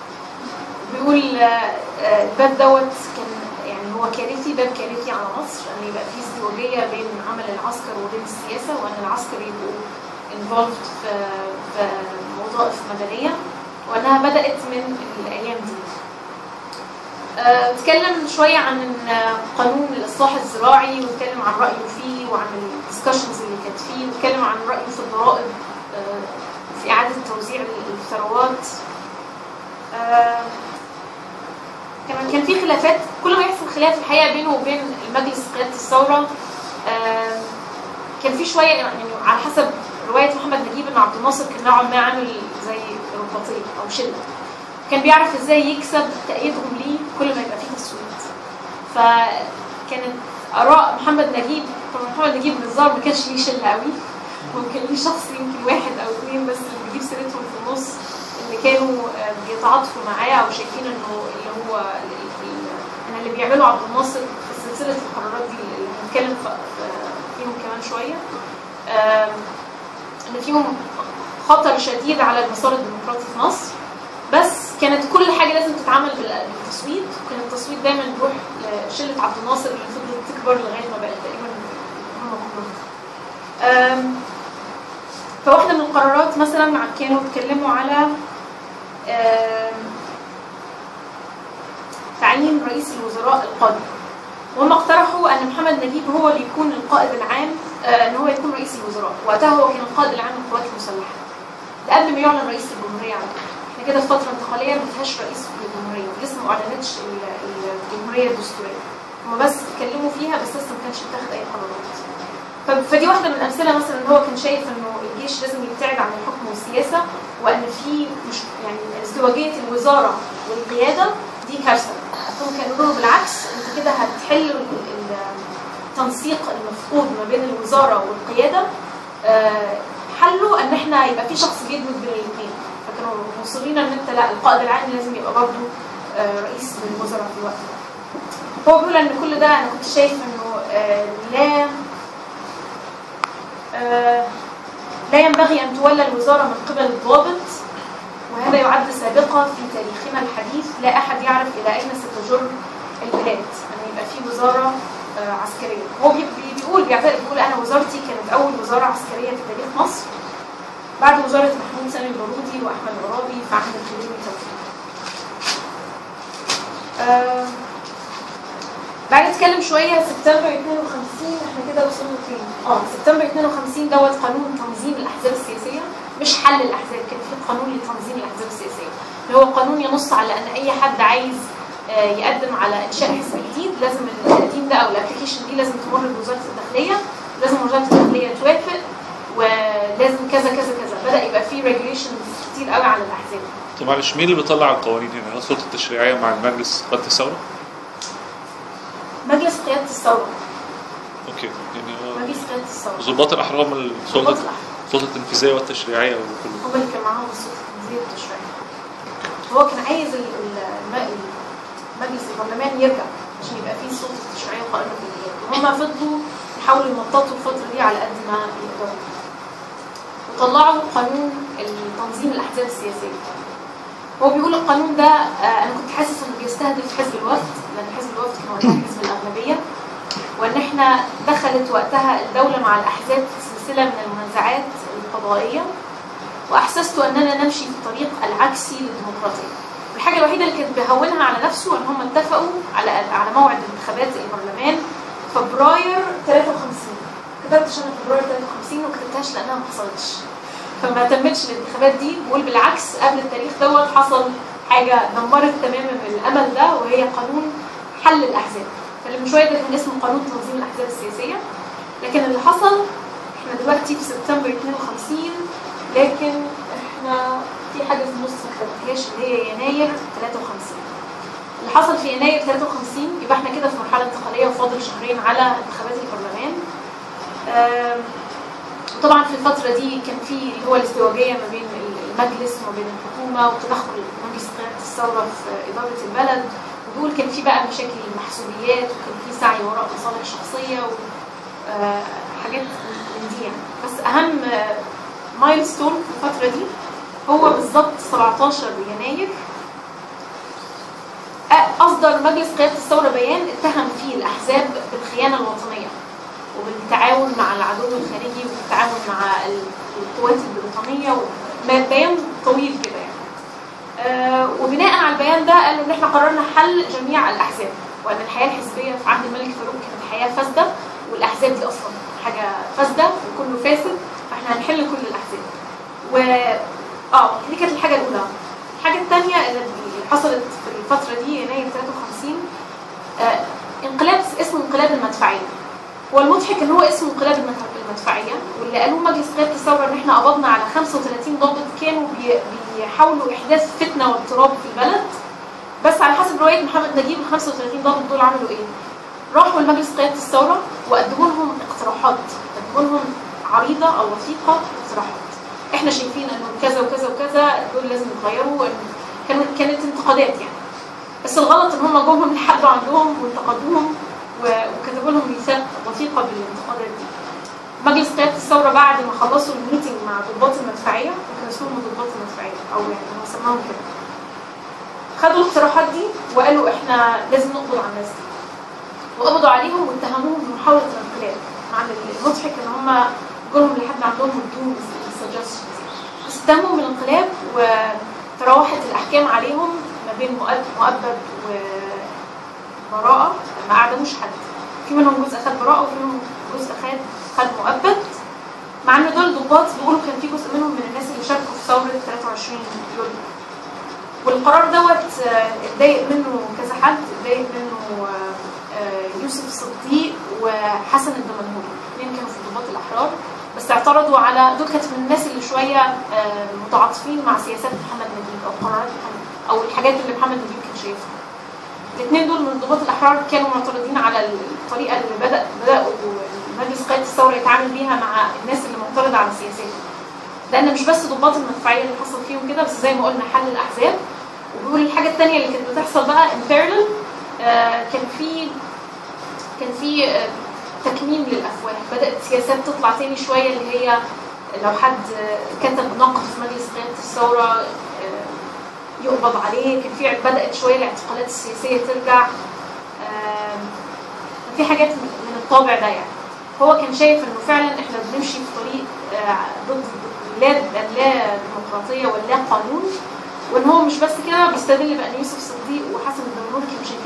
بيقول آه، آه، الباب دوت كان يعني هو كارثي باب كارثي على مصر ان يبقى في ازدواجيه بين عمل العسكر وبين السياسه وان العسكر يبقوا involved في في وظائف مدنيه وانها بدات من الايام دي. آه، اتكلم شويه عن آه، قانون الاصلاح الزراعي واتكلم عن رايه فيه وعن الدسكشنز اللي كانت فيه واتكلم عن رايه في الضرائب آه، في اعاده توزيع الثروات آه، كمان كان في خلافات كل ما يحصل خلاف الحقيقه بينه وبين المجلس قياده الثوره آه، كان في شويه يعني على حسب روايه محمد نجيب ان عبد الناصر كان نوعا ما عامل زي رباطيه او شله كان بيعرف ازاي يكسب تأييدهم ليه كل ما يبقى فيه تصويت فكانت اراء محمد نجيب طبعا محمد نجيب بالظاهر ما كانش ليه شله قوي ممكن ليه شخص يمكن واحد او اثنين بس اللي بيجيب سيرتهم في النص اللي كانوا آه، بيتعاطفوا معاه او شايفين انه اللي هو ال- ال- ان اللي بيعمله عبد الناصر في سلسله القرارات دي اللي هنتكلم ف- ف- فيهم كمان شويه آم، ان فيهم خطر شديد على المسار الديمقراطي في مصر بس كانت كل حاجه لازم تتعمل بال- بالتصويت وكان التصويت دايما بيروح لشله عبد الناصر اللي فضلت تكبر لغايه ما بقت تقريبا هم كلهم آم، فواحده من القرارات مثلا كانوا اتكلموا على آم، تعيين رئيس الوزراء القادم وهم اقترحوا ان محمد نجيب هو اللي يكون القائد العام آه، ان هو يكون رئيس الوزراء وقتها هو كان القائد العام للقوات المسلحه ده قبل ما يعلن رئيس الجمهوريه على فكره احنا كده في فتره انتقاليه ما فيهاش رئيس للجمهوريه لسه ما اعلنتش ال- الجمهوريه الدستوريه هم بس اتكلموا فيها بس لسه ما كانش اتاخد اي قرارات ف- فدي واحده من الامثله مثلا ان هو كان شايف انه الجيش لازم يبتعد عن الحكم والسياسه وان في مش يعني ازدواجيه الوزاره والقياده دي كارثه هم كانوا يقولوا بالعكس انت كده هتحل ال- ال- التنسيق المفقود ما بين الوزاره والقياده آه، حله ان احنا يبقى في شخص بيدمج بين الاثنين فكانوا مصرين ان انت لا القائد العام لازم يبقى برضه آه، رئيس للوزراء في الوقت ده هو بيقول ان كل ده انا كنت شايف انه آه، لا آه، لا ينبغي ان تولى الوزاره من قبل الضابط وهذا يعد سابقه في تاريخنا الحديث لا احد يعرف الى اين ستجر البلاد ان يبقى في وزاره آه، عسكريه هو بي- بي- بيقول بيعترف بيقول انا وزارتي كانت اول وزاره عسكريه في تاريخ مصر بعد وزاره محمود سامي البارودي واحمد عرابي في عهد الخديوي توفيق آه، بعد نتكلم شويه سبتمبر 52 احنا كده وصلنا فين؟ اه سبتمبر 52 دوت قانون تنظيم الاحزاب السياسيه مش حل الاحزاب كان في قانون لتنظيم الاحزاب السياسيه اللي هو قانون ينص على ان اي حد عايز آه، يقدم على انشاء حزب جديد لازم التقديم ده او الابلكيشن دي لازم تمر بوزاره الداخليه لازم وزاره الداخليه توافق ولازم كذا كذا كذا بدا يبقى في ريجوليشنز كتير قوي على الاحزاب طب معلش مين اللي بيطلع القوانين هنا؟ هل السلطه التشريعيه مع المجلس قاده الثوره؟ مجلس قياده الثوره اوكي يعني هو مجلس قياده الثوره ضباط الاحرار من ضباط السلطه الأحرار. السلطه التنفيذيه والتشريعيه وكله هم اللي كان معاهم السلطه التنفيذيه والتشريعيه هو كان عايز ال- ال- الم- مجلس البرلمان يرجع عشان يبقى فيه سلطه تشريعيه قائمه بالبلاد وهم فضلوا يحاولوا يمططوا الفتره دي على قد ما يقدروا وطلعوا قانون تنظيم الاحزاب السياسيه هو بيقول القانون ده آه، انا كنت حاسس انه بيستهدف حزب الوفد لان حزب الوفد كان وقتها حزب الاغلبيه وان احنا دخلت وقتها الدوله مع الاحزاب في سلسله من المنازعات القضائيه واحسست اننا نمشي في الطريق العكسي للديمقراطيه الحاجه الوحيده اللي كانت بيهونها على نفسه ان هم اتفقوا على على موعد انتخابات البرلمان فبراير 53 كتبتش انا فبراير 53 وما كتبتهاش لانها ما حصلتش فما تمتش الانتخابات دي بقول بالعكس قبل التاريخ دوت حصل حاجه دمرت تماما الامل ده وهي قانون حل الاحزاب فاللي من شويه ده كان اسمه قانون تنظيم الاحزاب السياسيه لكن اللي حصل احنا دلوقتي في سبتمبر 52 لكن احنا في حاجه في النص ما كتبتهاش اللي هي يناير 53 اللي حصل في يناير 53 يبقى احنا كده في مرحله انتقاليه وفاضل شهرين على انتخابات البرلمان آم، وطبعا في الفتره دي كان في اللي هو الازدواجيه ما بين المجلس وما بين الحكومه وتدخل مجلس قياده الثوره في اداره البلد ودول كان في بقى مشاكل محسوبيات وكان في سعي وراء مصالح شخصيه وحاجات من دي يعني بس اهم مايلستون في الفتره دي هو بالظبط 17 يناير أ- اصدر مجلس قياده الثوره بيان اتهم فيه الاحزاب بالخيانه الوطنيه وبالتعاون مع العدو الخارجي وبالتعاون مع ال- القوات البريطانيه و- بيان طويل كده يعني آه، وبناء على البيان ده قالوا ان احنا قررنا حل جميع الاحزاب وان الحياه الحزبيه في عهد الملك فاروق كانت حياه فاسده والاحزاب دي اصلا حاجه فاسده وكله فاسد فاحنا هنحل كل الاحزاب و اه دي كانت الحاجه الاولى الحاجه الثانيه اللي حصلت في الفتره دي يناير 53 آه انقلاب اسمه انقلاب المدفعيه هو المضحك ان هو اسمه انقلاب المدف- المدفعيه واللي قالوه مجلس قياده الثوره ان احنا قبضنا على 35 ضابط كانوا بي- بيحاولوا احداث فتنه واضطراب في البلد بس على حسب روايه محمد نجيب ال 35 ضابط دول عملوا ايه؟ راحوا لمجلس قياده الثوره وقدموا لهم اقتراحات قدموا لهم عريضه او وثيقه اقتراحات احنا شايفين انه كذا وكذا وكذا دول لازم يتغيروا إن- كانوا كانت انتقادات يعني بس الغلط ان هم جوهم لحد عندهم وانتقدوهم و- وكتبوا لهم ميثاق وثيقه بالانتقادات دي مجلس قياده الثوره بعد ما خلصوا الميتنج مع ضباط المدفعيه وكان اسمهم ضباط المدفعيه او يعني هم سماهم كده خدوا الاقتراحات دي وقالوا احنا لازم نقبض على الناس دي وقبضوا عليهم واتهموهم بمحاوله الانقلاب مع ان المضحك ان هم جولهم لحد عندهم ادوهم السجستشنز بس اتهموهم بالانقلاب وتراوحت الاحكام عليهم ما بين مؤب- مؤبد وبراءه ما اعدموش حد في منهم جزء خد براءه وفي منهم جزء خد خد مؤبد مع ان دول ضباط بيقولوا كان في جزء منهم من الناس اللي شاركوا في ثوره 23 يوليو والقرار دوت آه، اتضايق منه كذا حد اتضايق منه آه، آه، يوسف صديق وحسن الدمنهوري الاثنين كانوا في ضباط الاحرار بس اعترضوا على دول كانت من الناس اللي شويه آه، متعاطفين مع سياسات محمد نجيب او قرارات محمد او الحاجات اللي محمد نجيب كان شايفها الاثنين دول من ضباط الاحرار كانوا معترضين على الطريقه اللي بدا بداوا مجلس قياده الثوره يتعامل بيها مع الناس اللي معترضه على سياساته لان مش بس ضباط المدفعيه اللي حصل فيهم كده بس زي ما قلنا حل الاحزاب وبيقول الحاجه الثانيه اللي كانت بتحصل بقى ان بارلل كان في كان في آه، تكميم للافواه بدات سياسات تطلع تاني شويه اللي هي لو حد آه، كتب نقد في مجلس قياده الثوره آه، يقبض عليه كان في بدات شويه الاعتقالات السياسيه ترجع آم، كان في حاجات من الطابع ده يعني هو كان شايف انه فعلا احنا بنمشي في طريق آه، ضد لا لا ديمقراطيه ولا قانون وان هو مش بس كده بيستدل بان يوسف صديق وحسن الدمنهوري كانوا شايفين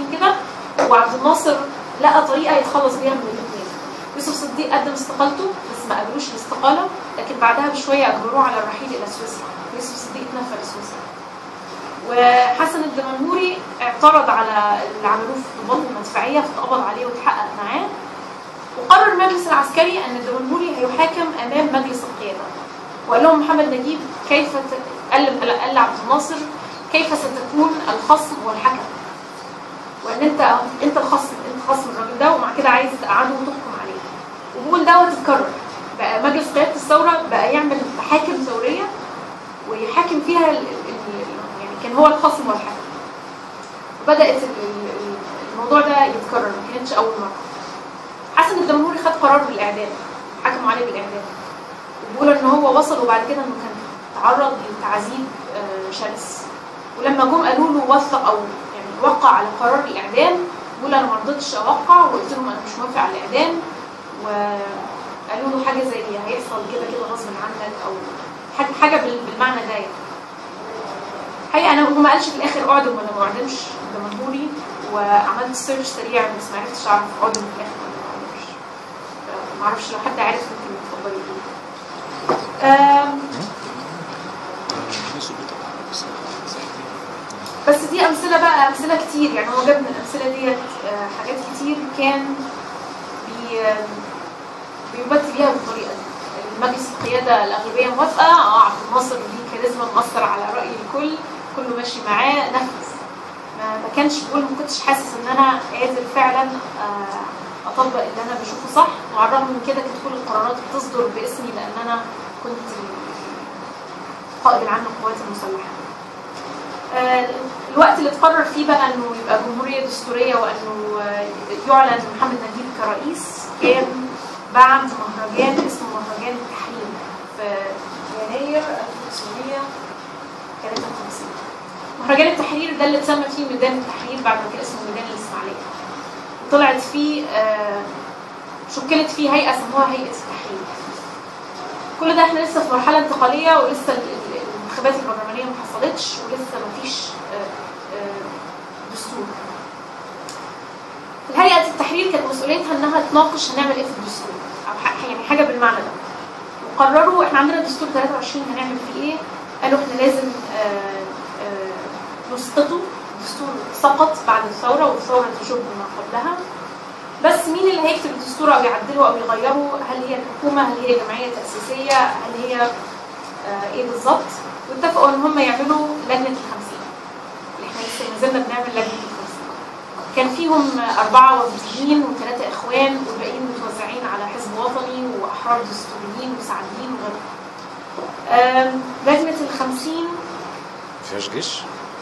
وعبد الناصر لقى طريقه يتخلص بيها من الاثنين يوسف صديق قدم استقالته بس ما قبلوش الاستقاله لكن بعدها بشويه اجبروه على الرحيل الى سويسرا يوسف صديق اتنفى لسويسرا وحسن الدمنهوري اعترض على اللي عملوه في الضباط المدفعيه فاتقبض عليه واتحقق معاه وقرر المجلس العسكري ان الدمنهوري هيحاكم امام مجلس القياده وقال لهم محمد نجيب كيف ت- قال قال لعبد الناصر كيف ستكون الخصم والحكم وان انت انت الخصم انت خصم الراجل ده ومع كده عايز تقعده وتحكم عليه وبقول دوت اتكرر بقى مجلس قياده الثوره بقى يعمل محاكم ثوريه ويحاكم فيها ال- ال- ال- يعني كان هو الخصم والحكم وبدات ال- ال- الموضوع ده يتكرر ما كانتش اول مره حسن الدمنهوري خد قرار بالاعدام حكموا عليه بالاعدام وبيقولوا ان هو وصل وبعد كده انه كان تعرض لتعذيب آه، شرس ولما جم قالوا له وثق او يعني وقع على قرار الاعدام بيقول انا ما رضيتش اوقع وقلت لهم انا مش موافق على الاعدام وقالوا له حاجه زي هيحصل كده كده غصب عنك او حاجه حاجه بال- بالمعنى ده يعني حقيقة أنا هو ما قالش في الآخر أعدم ولا ما أعدمش ده مجهولي وعملت سيرش سريع بس ما عرفتش أعرف أعدم في الآخر ولا ما أعدمش ما أعرفش لو حد عارف ممكن يتفضل يقول آم، بس دي امثله بقى امثله كتير يعني هو جاب من الامثله ديت آه، حاجات كتير كان بي بيبت بيها بالطريقه دي المجلس القياده الاغلبيه موافقه اه عبد الناصر ليه كاريزما مأثر على راي الكل كله ماشي معاه نفذ ما, ما كانش بيقول ما كنتش حاسس ان انا قادر فعلا آه، اطبق اللي انا بشوفه صح وعلى الرغم من كده كانت كل القرارات بتصدر باسمي لان انا كنت قائد العام للقوات المسلحه آه، الوقت اللي اتقرر فيه بقى انه يبقى جمهوريه دستوريه وانه آه، يعلن محمد نجيب كرئيس كان بعد مهرجان اسمه مهرجان التحرير في يناير 1953 مهرجان التحرير ده اللي اتسمى فيه ميدان التحرير بعد ما كان اسمه ميدان الاسماعيليه طلعت فيه آه، شكلت فيه هيئه سموها هيئه التحرير كل ده احنا لسه في مرحله انتقاليه ولسه ال- ال- الانتخابات البرلمانيه ما حصلتش ولسه ما فيش دستور هيئه التحرير كانت مسؤوليتها انها تناقش هنعمل ايه في الدستور او ح- يعني حاجه بالمعنى ده وقرروا احنا عندنا دستور 23 هنعمل فيه ايه قالوا احنا لازم آه، آه، نسقطه الدستور سقط بعد الثوره والثوره تشب ما قبلها بس مين اللي هيكتب الدستور او يعدله او يغيره هل هي الحكومه هل هي جمعيه تاسيسيه هل هي آه، ايه بالظبط واتفقوا ان هم يعملوا لجنه الخمسين اللي احنا لسه ما زلنا بنعمل لجنه الخمسين كان فيهم أربعة وفديين وثلاثة إخوان والباقيين متوزعين على حزب وطني وأحرار دستوريين وسعديين وغيرهم. آم، لجنة الخمسين فيهاش جيش؟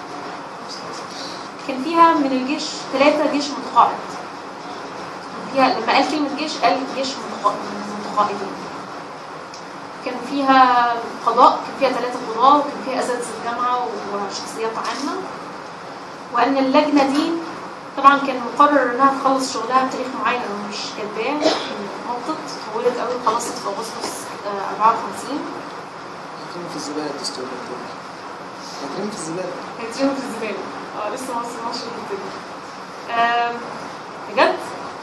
كان فيها من الجيش ثلاثة جيش متقاعد فيها لما قال كلمة جيش قال جيش متقا- متقاعدين كان فيها قضاء كان فيها ثلاثة قضاة وكان فيها أساتذة الجامعة وشخصيات عامة وأن اللجنة دي طبعا كان مقرر انها تخلص شغلها بتاريخ معين انا مش كاتباه مطت طولت قوي خلصت في اغسطس آه، 54 هيترمي في الزباله الدستور ده هيترمي في الزباله هيترموا في الزباله اه لسه ما وصلناش للحته دي آم، بجد؟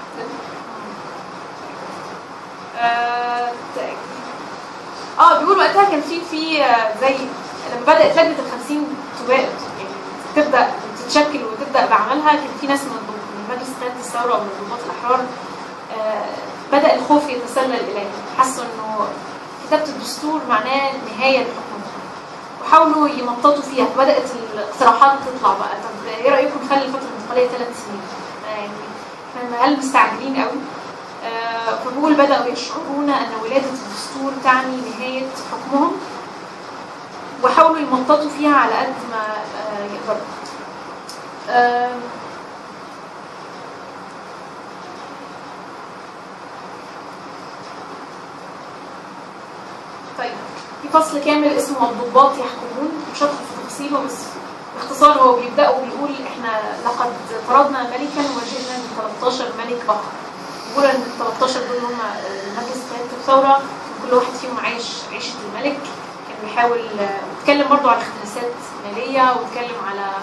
آه، ت- اه بيقول وقتها كان في في آه، زي لما بدات لجنه الخمسين تبقى يعني تبدا تتشكل وتبدا بعملها كان في ناس من الض- من مجلس قياده الثوره او من الضباط الاحرار آه، بدا الخوف يتسلل اليه حسوا انه كتابه الدستور معناه نهايه لحكم وحاولوا يمططوا فيها بدات الاقتراحات تطلع بقى طب ايه رايكم نخلي الفتره الانتقاليه ثلاث سنين آه، يعني احنا هل مستعجلين قوي آه، فبقول بداوا يشعرون ان ولاده الدستور تعني نهايه حكمهم وحاولوا يمططوا فيها على قد ما آه، يقدروا آم، طيب في فصل كامل اسمه الضباط يحكمون مش هدخل في تفاصيله بس باختصار هو بيبدأ وبيقول احنا لقد طردنا ملكا وجئنا ب 13 ملك اخر بيقول ان ال 13 دول هم مجلس قيادة الثورة كان كل واحد فيهم عايش عيشة الملك كان بيحاول اتكلم برضو على اختلاسات مالية واتكلم على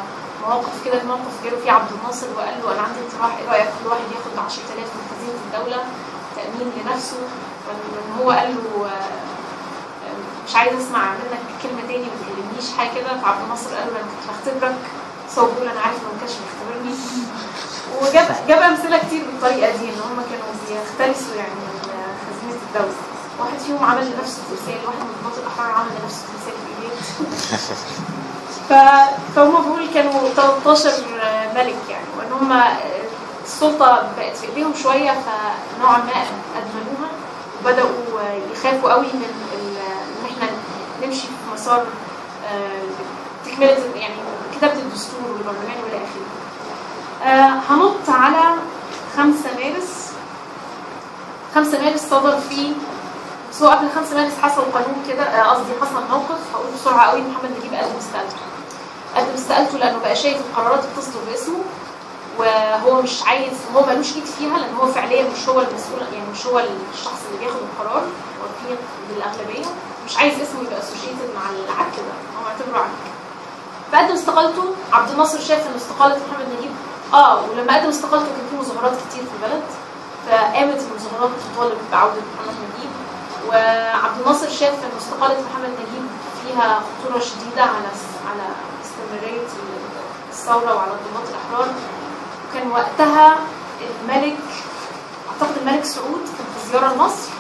مواقف كده في موقف جاله فيه عبد الناصر وقال له انا عندي اقتراح ايه رايك كل واحد ياخد 10000 من خزينه الدوله تامين لنفسه وان هو قال له آه، آه، مش عايز اسمع منك كلمه تاني ما تكلمنيش حاجه كده فعبد الناصر قال له انا كنت بختبرك بس هو بيقول انا عارف انه ما كانش بيختبرني وجاب جاب امثله كتير بالطريقه دي ان هم كانوا بيختلسوا يعني من آه، خزينه الدوله واحد فيهم عمل لنفسه تمثال واحد من ضباط الاحرار عمل لنفسه تمثال في ايديه ف... فهم بيقول كانوا 13 ملك يعني وان هم السلطه بقت في ايديهم شويه فنوعا ما ادمنوها وبداوا يخافوا قوي من ال- ان احنا نمشي في مسار آه، تكمله يعني كتابه الدستور والبرلمان والى اخره. آه، هنط على 5 مارس 5 مارس صدر فيه بس هو قبل 5 مارس حصل قانون كده آه، قصدي حصل موقف هقول بسرعه قوي محمد نجيب قدم استقالته قدم استقالته لانه بقى شايف القرارات بتصدر باسمه وهو مش عايز هو ملوش ايد فيها لان هو فعليا مش هو المسؤول يعني مش هو الشخص اللي بياخد القرار هو فيه بالاغلبيه مش عايز اسمه يبقى اسوشيتد مع العك ده هو معتبره عك فقدم استقالته عبد الناصر شاف ان استقاله محمد نجيب اه ولما قدم استقالته كان في مظاهرات كتير في البلد فقامت المظاهرات تطالب بعوده محمد نجيب وعبد الناصر شاف ان استقاله محمد نجيب فيها خطوره شديده على على استمراريه الثوره وعلى ضباط الاحرار وكان وقتها الملك اعتقد الملك سعود كان في زياره لمصر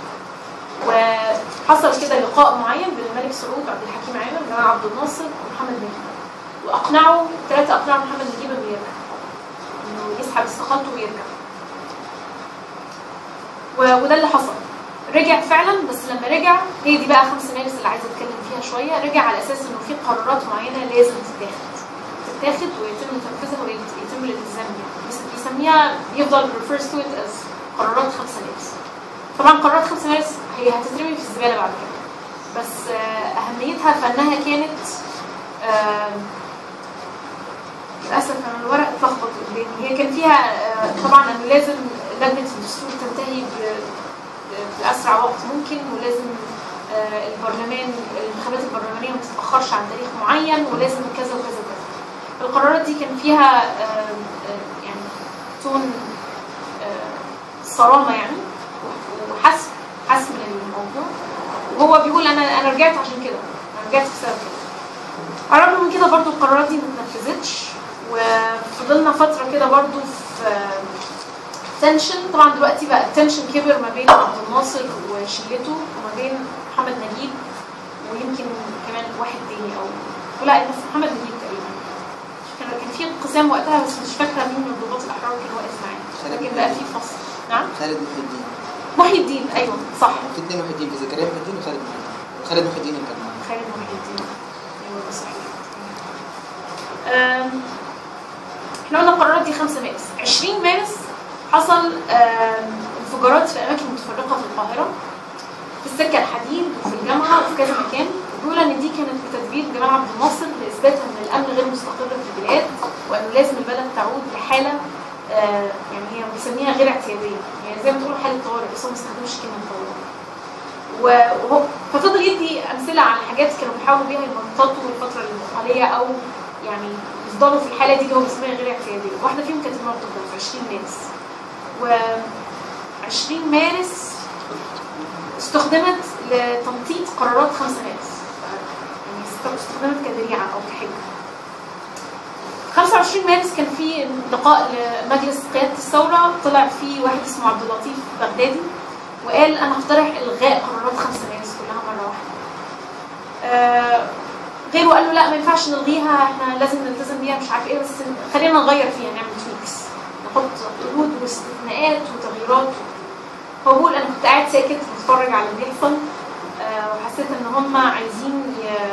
وحصل كده لقاء معين بين الملك سعود وعبد الحكيم عامر جمال عبد الناصر ومحمد نجيب واقنعوا الثلاثه اقنعوا محمد نجيب انه يرجع انه يسحب استقالته ويرجع و- وده اللي حصل رجع فعلا بس لما رجع هي دي بقى 5 مارس اللي عايزه اتكلم فيها شويه رجع على اساس انه في قرارات معينه لازم تتاخد تتاخد ويتم تنفيذها ويتم الالتزام بيها بيس- بيسميها بيفضل refers to it as قرارات 5 مارس طبعا قرارات 5 مارس هي هتترمي في الزباله بعد كده بس آه، اهميتها في انها كانت آم، للاسف انا الورق اتلخبط قدامي هي كان فيها آه، طبعا انه لازم لجنه الدستور تنتهي ب- باسرع وقت ممكن ولازم آه، البرلمان الانتخابات البرلمانيه ما تتاخرش عن تاريخ معين ولازم كذا وكذا وكذا القرارات دي كان فيها آه، آه، يعني تون آه، صرامه يعني وحسم حسم للموضوع وهو بيقول انا انا رجعت عشان كده انا رجعت بسبب كده على الرغم من كده برضو القرارات دي ما اتنفذتش وفضلنا فتره كده برضو في تنشن طبعا دلوقتي بقى التنشن كبر ما بين عبد الناصر وشلته وما بين محمد نجيب ويمكن كمان واحد تاني او لا بس محمد نجيب تقريبا كان كان في انقسام وقتها بس مش فاكره مين من ضباط الاحرار كان واقف معاه لكن بقى في فصل نعم خالد محي الدين محي الدين ايوه صح في اثنين محي الدين في زكريا محي الدين وخالد محي الدين خالد محي الدين اللي كان معاه خالد محي الدين ايوه ده صحيح أم، احنا قلنا القرارات دي 5 مارس 20 مارس حصل أم، انفجارات في اماكن متفرقه في القاهره في السكه الحديد وفي الجامعه وفي كذا مكان بيقول ان دي كانت بتدبير جمال عبد الناصر لاثبات ان الامن غير مستقر في البلاد وانه لازم البلد تعود لحاله آه، يعني هي بيسميها غير اعتياديه يعني زي ما تقول حاله طوارئ بس هو ما استخدمش كلمه طوارئ و- وهو ففضل يدي امثله على حاجات كانوا بيحاولوا بيها يمططوا الفتره الانتقاليه او يعني يفضلوا في الحاله دي اللي هو بيسميها غير اعتياديه واحده فيهم كانت الموقف ده في 20 مارس و 20 مارس استخدمت لتمطيط قرارات 5 مارس يعني است- استخدمت كذريعه او كحجه 25 مارس كان في لقاء لمجلس قياده الثوره طلع فيه واحد اسمه عبد اللطيف بغدادي وقال انا هقترح الغاء قرارات 5 مارس كلها مره واحده. آه، غيره قال له لا ما ينفعش نلغيها احنا لازم نلتزم بيها مش عارف ايه بس خلينا نغير فيها نعمل تويكس نحط قيود واستثناءات وتغييرات هو بيقول انا كنت قاعد ساكت بتفرج على اللي بيحصل آه، وحسيت ان هم عايزين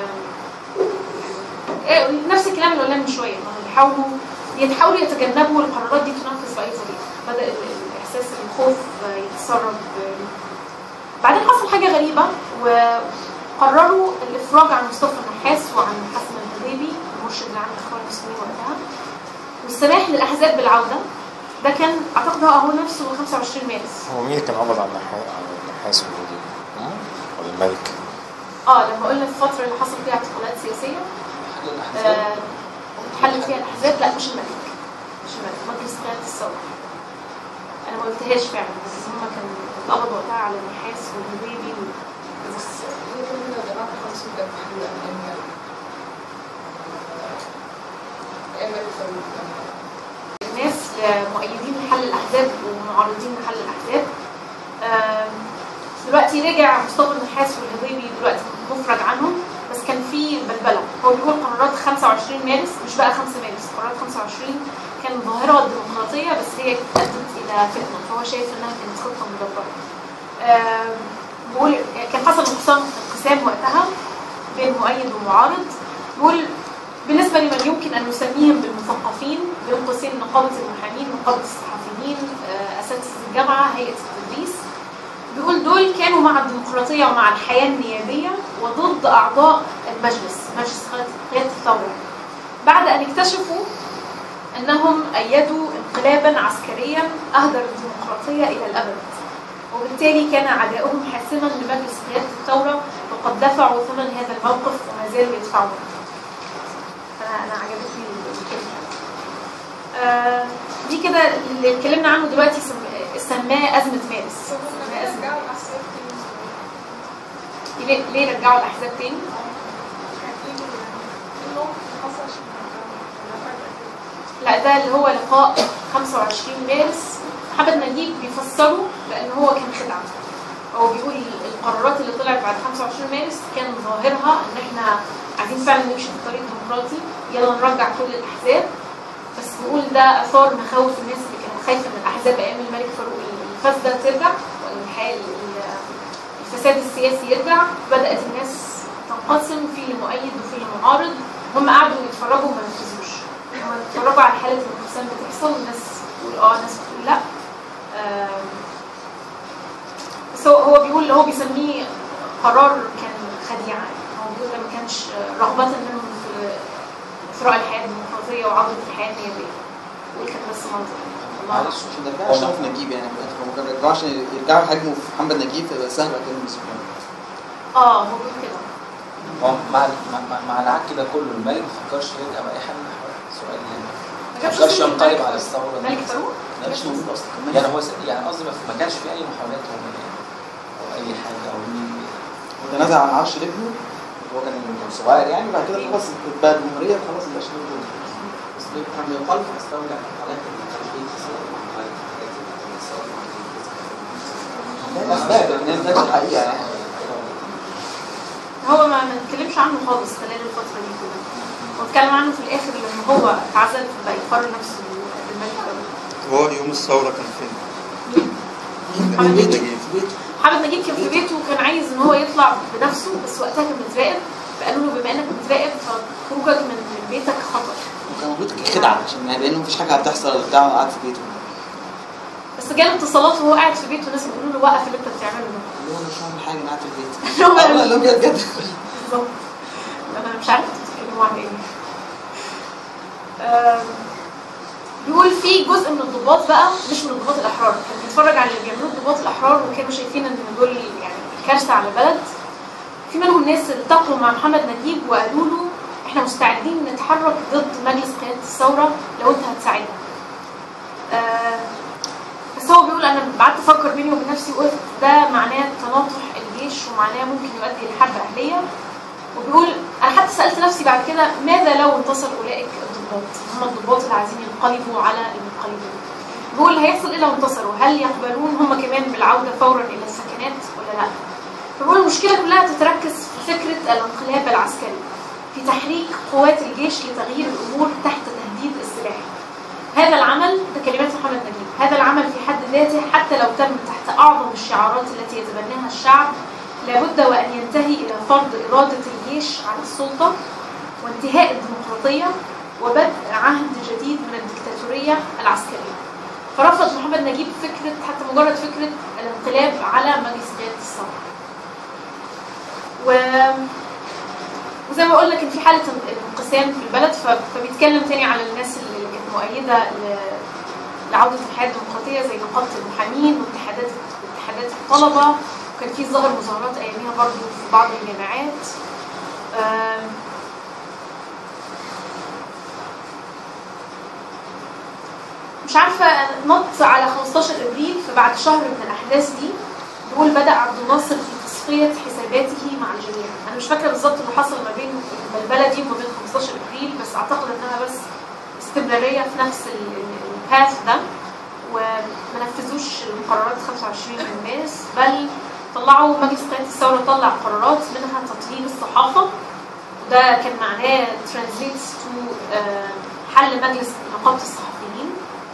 ي... إيه، نفس الكلام اللي قلناه من شويه انهم بيحاولوا يتحاولوا يتجنبوا القرارات دي تنفذ باي طريقه بدا ال- الاحساس الخوف آه، يتسرب آه. بعدين حصل حاجه غريبه وقرروا الافراج عن مصطفى النحاس وعن حسن الهديبي المرشد العام للاخوان المسلمين وقتها والسماح للاحزاب بالعوده ده كان اعتقد هو هو نفسه 25 مارس هو مين اللي كان قبض على النحاس على النحاس والهدوء؟ هم ولا الملك؟ اه لما قلنا في الفتره اللي حصل فيها اعتقالات سياسيه حل الاحزاب آه، اتحلت فيها الاحزاب لا مش الملك مش الملك مجلس قياده الثوره انا ما قلتهاش فعلا بس هم كانوا اتقبضوا وقتها على النحاس والهبيبي و... بس يمكن من جماعة الخمسين ده محل أيام أيام الفاروق الناس مؤيدين لحل الاحزاب ومعارضين لحل الاحزاب آم، دلوقتي رجع مصطفى النحاس والهضيبي دلوقتي مفرج عنهم بس كان في بلبله هو بيقول قرارات 25 مارس مش بقى 5 مارس قرارات 25 كان ظاهره ديمقراطيه بس هي ادت الى فتنه فهو شايف انها كانت خطه مدبره آم، بيقول كان حصل انقسام انقسام وقتها بين مؤيد ومعارض بيقول بالنسبة لمن يمكن أن نسميهم بالمثقفين بين قوسين نقابة المحامين نقابة الصحفيين آه، أساتذة الجامعة هيئة التدريس بيقول دول كانوا مع الديمقراطية ومع الحياة النيابية وضد أعضاء المجلس مجلس قيادة- قيادة الثورة بعد أن اكتشفوا أنهم أيدوا انقلابا عسكريا أهدر الديمقراطية إلى الأبد وبالتالي كان عداؤهم حاسما لمجلس قيادة الثورة وقد دفعوا ثمن هذا الموقف وما زالوا يدفعونه فانا انا عجبتني الكلمه آه دي كده اللي اتكلمنا عنه دلوقتي سم- سماه ازمه مارس سماه ازمه رجعوا الأحزاب تاني ليه ليه رجعوا الاحزاب تاني؟ كان في الموقف اللي حصل عشان يرجعوا. لا ده اللي هو لقاء 25 مارس محمد نجيب بيفسره لان هو كان خدعه هو بيقول القرارات اللي طلعت بعد 25 مارس كان ظاهرها ان احنا عايزين فعلا نمشي في الطريق الديمقراطي يلا نرجع كل الاحزاب بس بيقول ده اثار مخاوف الناس اللي كانت خايفه من الاحزاب ايام الملك فاروق الفاسده ترجع ولا الحال الفساد السياسي يرجع بدات الناس تنقسم في اللي مؤيد وفي اللي معارض هم قعدوا يتفرجوا وما نفذوش هم اتفرجوا على حاله الانقسام بتحصل والناس تقول اه ناس بتقول لا آم، بس هو هو بيقول هو بيسميه قرار كان خديعه هو بيقول ده ما كانش رغبه منهم في اثراء الحياه الديمقراطيه وعوده الحياه النيابيه بيقول كان بس منظر الله أعلم. معلش عشان نرجع عشان في نجيب يعني في الاخر هم كانوا يرجعوا عشان يرجعوا يهاجموا في محمد نجيب فيبقى سهل بعد كده بالنسبه لهم اه هو بيقول كده هو مع مع, مع العك ده كله الملك ما فكرش يرجع بأي حل من الأحوال سؤال يعني ما ما كانش فكرش اسم ينقلب الملك- على الثورة دي. الملك فاروق لا مش موجود اصلا يعني هو س- يعني قصدي ما ما كانش في اي محاولات رومانيه او اي حاجه او مين وتنازع عن عرش ابنه هو كان كان صغير يعني بعد كده خلاص بقى الجمهوريه خلاص مبقاش له دور. بس ده كان يقال في استولى على التربيه ده اسباب الناس ده الحقيقه يعني هو ما ما اتكلمش عنه خالص خلال الفتره دي كلها هو اتكلم عنه في الاخر لما هو اتعزل فبقى يقرر نفسه بالملك فاروق هو يوم الثورة كان فين؟ محمد نجيب. نجيب محمد نجيب كان في بيته وكان عايز ان هو يطلع بنفسه بس وقتها كان متراقب فقالوا له بما انك متراقب فخروجك من من بيتك خطر وكان المفروض خدعه عشان يعني لانه مفيش حاجه هتحصل ولا بتاع قاعد في بيته بس جاله اتصالات وهو قاعد في بيته وناس بيقولوا له وقف اللي انت بتعمله ده اللي هو أنا مش هعمل حاجه انا قاعد في البيت اللي هو اه لا لا بجد بجد بالظبط انا مش عارفه بتتكلموا عن ايه آم، بيقول في جزء من الضباط بقى مش من الضباط الاحرار كان بيتفرج على اللي بيعملوه الضباط الاحرار وكانوا شايفين ان دول يعني كارثه على البلد في منهم ناس التقوا مع محمد نجيب وقالوا له احنا مستعدين نتحرك ضد مجلس قياده الثوره لو انت هتساعدنا آه، بس هو بيقول انا قعدت افكر بيني وبين نفسي وقلت ده معناه تناطح الجيش ومعناه ممكن يؤدي لحرب اهليه وبيقول انا حتى سالت نفسي بعد كده ماذا لو انتصر اولئك الضباط هم الضباط اللي عايزين ينقلبوا على المنقلبين بيقول هيحصل ايه لو انتصروا هل يقبلون هم كمان بالعوده فورا الى السكنات ولا لا فبيقول المشكله كلها تتركز في فكره الانقلاب العسكري في تحريك قوات الجيش لتغيير الامور تحت تهديد السلاح هذا العمل ده كلمات محمد نجيب هذا العمل في حد ذاته حتى لو تم تحت اعظم الشعارات التي يتبناها الشعب لابد وان ينتهي الى فرض اراده الجيش على السلطه وانتهاء الديمقراطيه وبدء عهد جديد من الدكتاتوريه العسكريه فرفض محمد نجيب فكره حتى مجرد فكره الانقلاب على مجلس قياده الثوره و وزي ما قلنا كان في حاله انقسام في البلد ف- فبيتكلم تاني على الناس اللي كانت مؤيده ل- لعوده الحياه الديمقراطيه زي نقابه المحامين واتحادات اتحادات الطلبه وكان في ظاهر مظاهرات اياميها برضه في بعض الجامعات آم، مش عارفه نط على 15 ابريل فبعد شهر من الاحداث دي بيقول بدا عبد الناصر في تصفيه حساباته مع الجميع انا مش فاكره بالظبط اللي حصل ما بين البلبله دي وما بين 15 ابريل بس اعتقد انها بس استمراريه في نفس الباث ده وما نفذوش المقررات 25 من مارس بل طلعوا مجلس قياده الثوره طلع قرارات منها تطهير الصحافه وده كان معناه ترانزليتس تو حل مجلس نقابه الصحفيين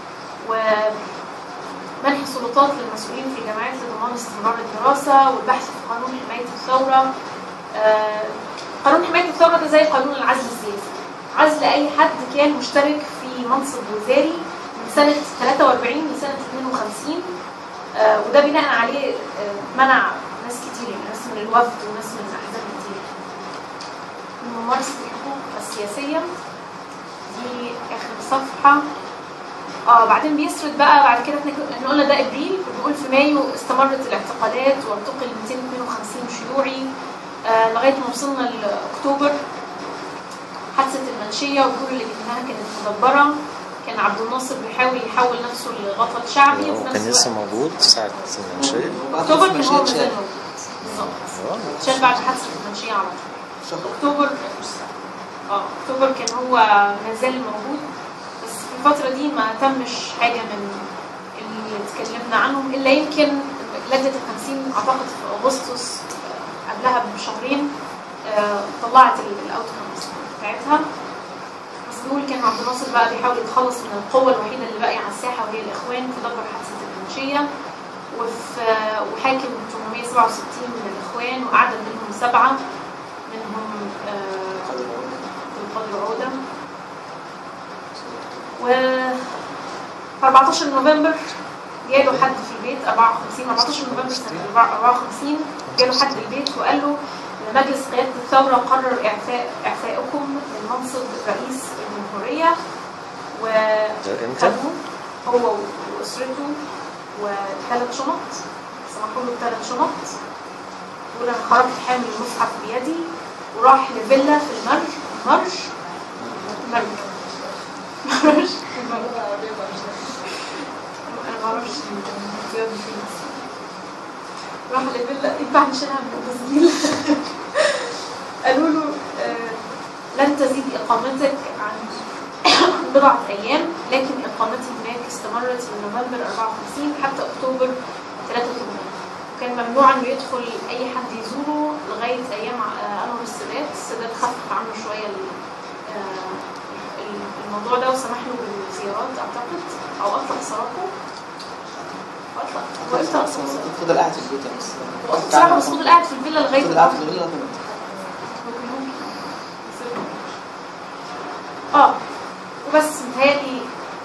ومنح سلطات للمسؤولين في الجامعات لضمان استمرار الدراسه والبحث في قانون حمايه الثوره آه، قانون حمايه الثوره ده زي قانون العزل السياسي عزل اي حد كان مشترك في منصب وزاري من سنه 43 لسنه 52 آه، وده بناء عليه آه، منع ناس كتير يعني ناس من الوفد وناس من احزاب كتير من ممارسه الحقوق السياسيه دي اخر صفحه اه بعدين بيسرد بقى بعد كده احنا احنا قلنا ده ابريل بنقول في مايو استمرت الاعتقالات واعتقل 252 شيوعي آه لغايه ما وصلنا لاكتوبر حادثه المنشيه والجور اللي جبناها كانت مدبره كان عبد الناصر بيحاول يحول نفسه لغطل شعبي وفي هو نفس كان لسه الوقت موجود ساعة المنشية وبعد اكتوبر كان المنشية هو اتشال. مازال موجود بالظبط آه. شال بعد حادثه المنشيه على طول شهر. اكتوبر اه اكتوبر كان هو ما زال موجود بس في الفتره دي ما تمش حاجه من اللي اتكلمنا عنهم الا يمكن لجنه التنسيق اعتقد في اغسطس آه، قبلها بشهرين آه، طلعت الاوتكمز بتاعتها بس بيقول كان عبد الناصر بقى بيحاول يتخلص من القوه الوحيده اللي باقيه على الساحه وهي الاخوان في دبر حادثه المنشيه وفي وحاكم 867 من الاخوان واعدم منهم سبعه منهم آه، القدر عودة و في 14 نوفمبر جاله حد في البيت 54 14 نوفمبر سنة 54 جاله حد البيت وقال له إن مجلس قيادة الثورة قرر إعفاء إعفائكم من منصب رئيس الجمهورية و ده امتى؟ خدوه هو وأسرته وثلاث شنط سمحوا له بثلاث شنط يقول أنا خرجت حامل المصحف بيدي وراح لفيلا في المرج مرج مرج مرج انا ما اعرفش الرياض فين راح لفيلا ينفع نشيلها من التسجيل قالوا له آه، لن تزيد اقامتك عن بضعة أيام لكن إقامتي هناك استمرت من نوفمبر 54 حتى أكتوبر 83 وكان ممنوع إنه يدخل أي حد يزوره لغاية أيام آه، أنور السادات السادات خفف عنه شوية ال- آه، ال- الموضوع ده وسمح له بالزيارات أعتقد أو أطلق سراحه أطلق هو إمتى أطلق سراحه؟ فضل قاعد في البيت يعني بس أطلق سراحه بس فضل قاعد في الفيلا لغاية فضل قاعد في الفيلا لغاية ما اه وبس متهيألي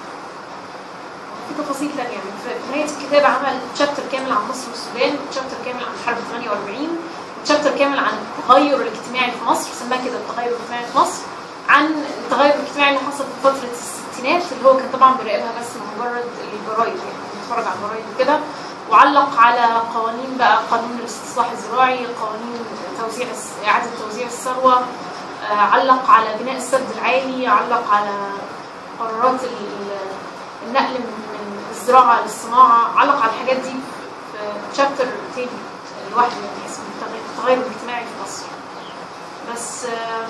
في تفاصيل تانية يعني في نهاية الكتاب عمل تشابتر كامل عن مصر والسودان وتشابتر كامل عن حرب 48 وتشابتر كامل عن التغير الاجتماعي في مصر سماه كده التغير الاجتماعي في مصر عن التغير الاجتماعي اللي حصل في فترة الستينات اللي هو كان طبعا بيراقبها بس من مجرد الجرايد يعني بيتفرج على الجرايد وكده وعلق على قوانين بقى قانون الاستصلاح الزراعي قوانين توزيع الس- إعادة توزيع الثروة آه، علق على بناء السد العالي علق على قرارات ال- النقل من من الزراعة للصناعة علق على الحاجات دي في تشابتر تاني لوحده يعني اسمه التغير- التغير الاجتماعي في مصر بس آه،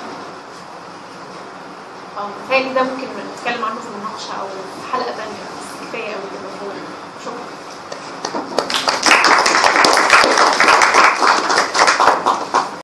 اه متهيألي ده ممكن نتكلم عنه في المناقشة أو في حلقة تانية بس كفاية أوي كده شكرا